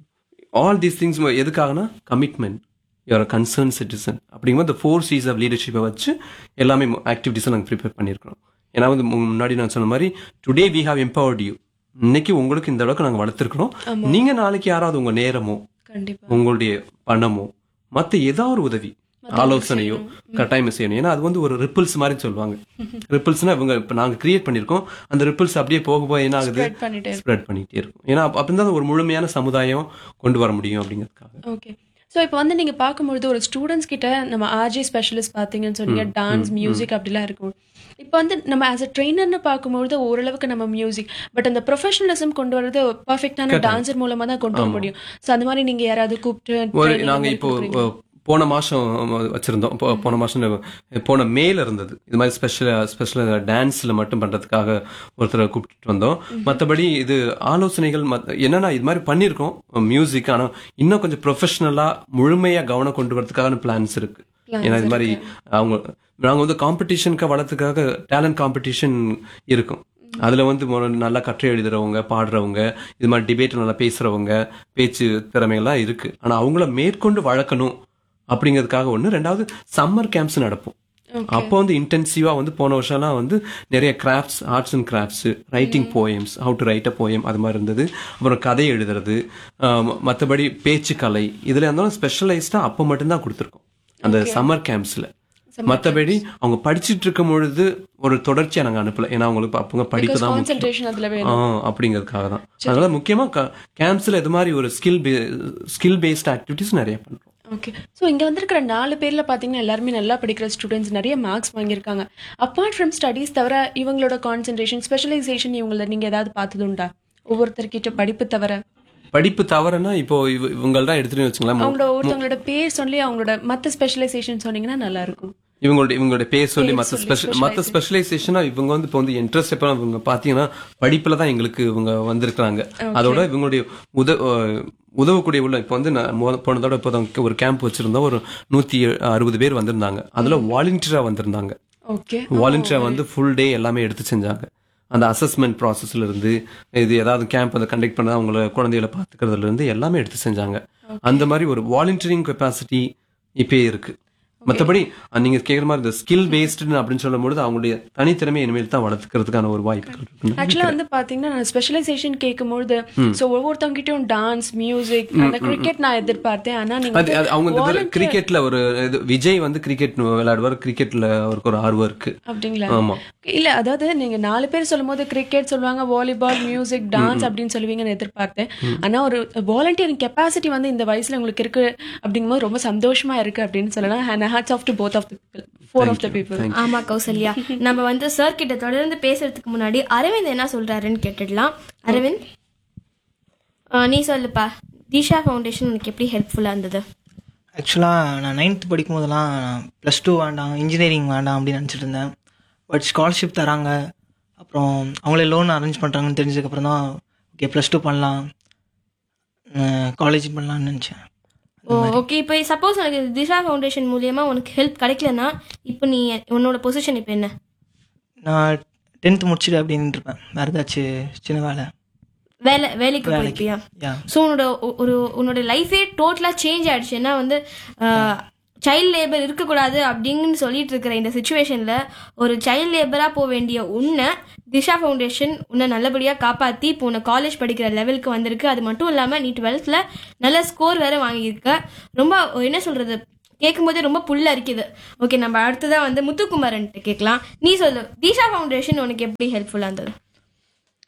ஆல் தீஸ் திங்ஸ் எதுக்காகனா கமிட்மெண்ட் யூஆர் கன்சர்ன் சிட்டிசன் அப்படிங்கும்போது இந்த ஃபோர் சீஸ் ஆஃப் லீடர்ஷிப்பை வச்சு எல்லாமே ஆக்டிவிட்டிஸை நாங்கள் ப்ரிப்பேர் பண்ணியிருக்கிறோம் ஏன்னா வந்து மு- முன்னாடி நான் சொன்ன மாதிரி today we have empowered you இன்னைக்கு உங்களுக்கு இந்த அளவுக்கு நாங்கள் வளர்த்துருக்கிறோம் நீங்க நாளைக்கு யாராவது உங்க நேரமோ கண்டிப்பா உங்களுடைய பணமோ மற்ற ஏதாவது ஒரு உதவி ஆலோசனையோ கட்டாயம் செய்யணும் ஏன்னா அது வந்து ஒரு ரிப்பிள்ஸ் மாதிரி சொல்லுவாங்க ரிப்பிள்ஸ்னா இவங்க இப்போ நாங்கள் கிரியேட் பண்ணியிருக்கோம் அந்த ரிப்பிள்ஸ் அப்படியே போக போக என்ன ஆகுது Spread பண்ணிட்டே ஸ்ப்ரெட் பண்ணிட்டே இருக்கும் ஏன்னா அப்ப- அப்பதான் ஒரு முழுமையான சமுதாயம் கொண்டு வர முடியும் அப்படிங்கிறதுக்காக ஓகே ஸோ இப்போ வந்து நீங்க பார்க்கும்பொழுது ஒரு ஸ்டூடெண்ட்ஸ் கிட்ட நம்ம ஆர்ஜே ஸ்பெஷலிஸ்ட் பார்த்தீங்கன்னு சொன்னீங்க டான்ஸ் மியூசிக் அப்படிலாம் இருக்கும் இப்போ வந்து நம்ம ஆஸ் அ ட்ரெயினர்னு பார்க்கும்பொழுது ஓரளவுக்கு நம்ம மியூசிக் பட் அந்த ப்ரொஃபஷனலிசம் கொண்டு வரது பர்ஃபெக்டான டான்சர் மூலமா தான் கொண்டு வர முடியும் ஸோ அந்த மாதிரி நீங்க யாராவது கூப்பிட்டு ஒரு training நாங்க மாதிரி இப்போ கொடுக்குறீங்களா? அஹ், போன மாசம் வச்சிருந்தோம் போ- போன மாசம் அஹ், போன மேல இருந்தது இது மாதிரி ஸ்பெஷல் ஸ்பெஷல் டான்ஸ்ல மட்டும் பண்றதுக்காக ஒருத்தரை கூப்பிட்டு வந்தோம் மத்தபடி இது ஆலோசனைகள் மத்த- என்னன்னா இது மாதிரி பண்ணியிருக்கோம் மியூசிக் ஆனா இன்னும் கொஞ்சம் ப்ரொஃபஷனலா முழுமையா கவனம் கொண்டு வரதுக்கான பிளான்ஸ் இருக்கு Plans ஏன்னா இது மாதிரி அவங்க நாங்க வந்து காம்படிஷனுக்கு வளர்த்துக்காக டேலண்ட் காம்படிஷன் இருக்கும் அதுல வந்து மொ- நல்லா கற்றை எழுதுறவங்க பாடுறவங்க இது மாதிரி டிபேட் நல்லா பேசுறவங்க பேச்சு திறமைகள்லாம் இருக்கு ஆனா அவங்கள மேற்கொண்டு வளர்க்கணும் அப்படிங்கிறதுக்காக ஒண்ணு ரெண்டாவது சம்மர் கேம்ப்ஸ் நடப்போம் அப்போ வந்து இன்டென்சிவா வந்து போன வருஷம்லாம் வந்து நிறைய crafts arts and crafts writing poems how to write a poem அது மாதிரி இருந்தது அப்புறம் கதை எழுதுறது மற்றபடி பேச்சு கலை இதுல இருந்தாலும் ஸ்பெஷலைஸ்டா அப்போ மட்டும்தான் கொடுத்துருக்கோம் அந்த சம்மர் கேம்ப்ஸ்ல மற்றபடி அவங்க படிச்சிட்டு இருக்கும் பொழுது ஒரு தொடர்ச்சியா நாங்க அனுப்பல ஏன்னா அவங்களுக்கு அவங்க படிப்பு தான் முக்கியம். கான்சென்ட்ரேஷன் அதுல ஆ, வேணும் அப்படிங்கிறதுக்காக தான் அதனால முக்கியமா கேம்ப்ஸ்ல இது மாதிரி ஒரு ஸ்கில் ஸ்கில் பேஸ்ட் ஆக்டிவிட்டிஸ் நிறைய பண்றோம் ஓகே ஸோ இங்க வந்திருக்கிற நாலு பேர்ல பாத்தீங்கன்னா எல்லாருமே நல்லா படிக்கிற ஸ்டூடெண்ட்ஸ் நிறைய மார்க்ஸ் வாங்கியிருக்காங்க அப்பார்ட் ஃப்ரம் ஸ்டடீஸ் தவிர இவங்களோட கான்சென்ட்ரேஷன் ஸ்பெஷலைசேஷன் இவங்கள நீங்க ஏதாவது பார்த்ததுண்டா ஒவ்வொருத்தர்கிட்ட படிப்பு தவிர படிப்பு தவறுனா இப்போ இவ- இவங்கள்தான் எடுத்துட்டு வச்சுங்களேன் அவங்களோட ஒருத்தவங்களோட பேர் சொல்லி அவங்களோட மத்த ஸ்பெஷலைசேஷன் சொன்னீங்கன்னா நல்லா இருக்கும் இவங்களோட இவங்களோட பேர் சொல்லி பேர் மற்ற சொல்லி, ஸ்பெஷல் மற்ற ஸ்பெஷலைசேஷனா இவங்க வந்து இப்போ வந்து இன்ட்ரெஸ்ட் எப்போ இவங்க பார்த்தீங்கன்னா படிப்புல தான் எங்களுக்கு இவங்க வந்திருக்கிறாங்க அதோட இவங்களுடைய உத அஹ் உதவக்கூடிய உள்ள இப்போ வந்து நான் மொத- போன தடவை இப்போ தான் ஒரு கேம்ப் வச்சிருந்தோம் ஒரு நூத்தி அறுபது பேர் வந்திருந்தாங்க அதுல வாலண்டியரா வந்திருந்தாங்க ஓகே வாலண்டியரா வந்து ஃபுல் டே எல்லாமே எடுத்து செஞ்சாங்க அந்த அசஸ்மெண்ட் ப்ராசஸ்ல இருந்து இது ஏதாவது கேம்ப் அதை கண்டக்ட் பண்ண அவங்கள குழந்தைகளை பார்த்துக்கிறதுல இருந்து எல்லாமே எடுத்து செஞ்சாங்க அந்த மாதிரி ஒரு வாலண்டியரிங் கெப்பாசிட்டி இப்பயே இருக்கு மற்றபடி நீங்க கேக்குற மாதிரி இந்த ஸ்கில் பேஸ்டு அப்படின்னு சொல்லும்போது அவங்களுடைய தனித்திறமை இனிமேல் தான் வளர்த்துக்கிறதுக்கான ஒரு வாய்ப்புகள் இருக்குன்னு ஆக்சுவலா வந்து பாத்தீங்கன்னா நான் ஸ்பெஷலைசேஷன் கேட்கும்பொழுது சோ ஒவ்வொருத்தவங்கிட்டயும் டான்ஸ் மியூசிக் அந்த கிரிக்கெட் நான் எதிர்பார்த்தேன் ஆனா நீங்க அது அது அவங்க இந்த volunteer- கிரிக்கெட்ல ஒரு இது விஜய் வந்து கிரிக்கெட் விளையாடுவார் கிரிக்கெட்ல அவருக்கு ஒரு ஆர்வம் இருக்கு அப்படிங்களா ஆமா இல்ல அதாவது நீங்க நாலு பேர் சொல்லும்போது கிரிக்கெட் சொல்லுவாங்க வாலிபால் மியூசிக் டான்ஸ் அப்படின்னு சொல்லுவீங்கன்னு எதிர்பார்த்தேன் ஆனா ஒரு வாலண்டியரிங் கெப்பாசிட்டி வந்து இந்த வயசுல உங்களுக்கு இருக்கு அப்படிங்கும்போது ரொம்ப சந்தோஷமா இருக்கு அப்படின்னு சொல்லலாம் and hats off to both of the people four of the people ஆமா கௌசல்யா நம்ம வந்து சார் கிட்ட தொடர்ந்து பேசுறதுக்கு முன்னாடி அரவிந்த் என்ன சொல்றாருன்னு கேட்டுடலாம் அரவிந்த் ஆ, நீ சொல்லுப்பா தீஷா ஃபவுண்டேஷன் உனக்கு எப்படி ஹெல்ப்ஃபுல்லா இருந்தது ஆக்சுவலாக நான் நைன்த் படிக்கும் போதெல்லாம் ப்ளஸ் டூ வேண்டாம் இன்ஜினியரிங் வேண்டாம் அப்படின்னு நினச்சிட்டு இருந்தேன் பட் ஸ்காலர்ஷிப் தராங்க அப்புறம் அவங்களே லோன் அரேஞ்ச் பண்ணுறாங்கன்னு தெரிஞ்சதுக்கப்புறம் தான் ஓகே ப்ளஸ் டூ பண்ணலாம் காலேஜ் பண்ணலாம்னு நினச்சேன் ஓ ஓகே இப்போ சப்போஸ் உனக்கு திஷா ஃபவுண்டேஷன் மூலியமா உனக்கு ஹெல்ப் கிடைக்கலனா இப்போ நீ உன்னோட பொசிஷன் இப்போ என்ன நான் டென்த் முடிச்சுட்டு அப்படின்னு இருப்பேன் வேறு ஏதாச்சும் சின்ன வேலை வேலை வேலைக்கு போயிருப்பியா யா ஸோ உன்னோட ஒ- ஒரு உன்னோட லைஃபே டோட்டலாக சேஞ்ச் ஆயிடுச்சு ஏன்னா வந்து சைல்ட் லேபர் இருக்கக்கூடாது அப்படின்னு சொல்லிட்டு இருக்கிற இந்த சுச்சுவேஷனில் ஒரு சைல்ட் லேபராக போக வேண்டிய உன்னை திஷா ஃபவுண்டேஷன் உன்னை நல்லபடியாக காப்பாற்றி இப்போ உன்னை காலேஜ் படிக்கிற லெவலுக்கு வந்திருக்கு அது மட்டும் இல்லாமல் நீ டுவெல்த்தில் நல்ல ஸ்கோர் வேற வாங்கியிருக்க ரொம்ப என்ன சொல்கிறது கேட்கும்போதே ரொம்ப புல்ல இருக்குது ஓகே நம்ம அடுத்ததாக வந்து முத்துக்குமாரன்ட்டு கேட்கலாம் நீ சொல்லு திஷா ஃபவுண்டேஷன் உனக்கு எப்படி ஹெல்ப்ஃபுல்லாக இருந்தது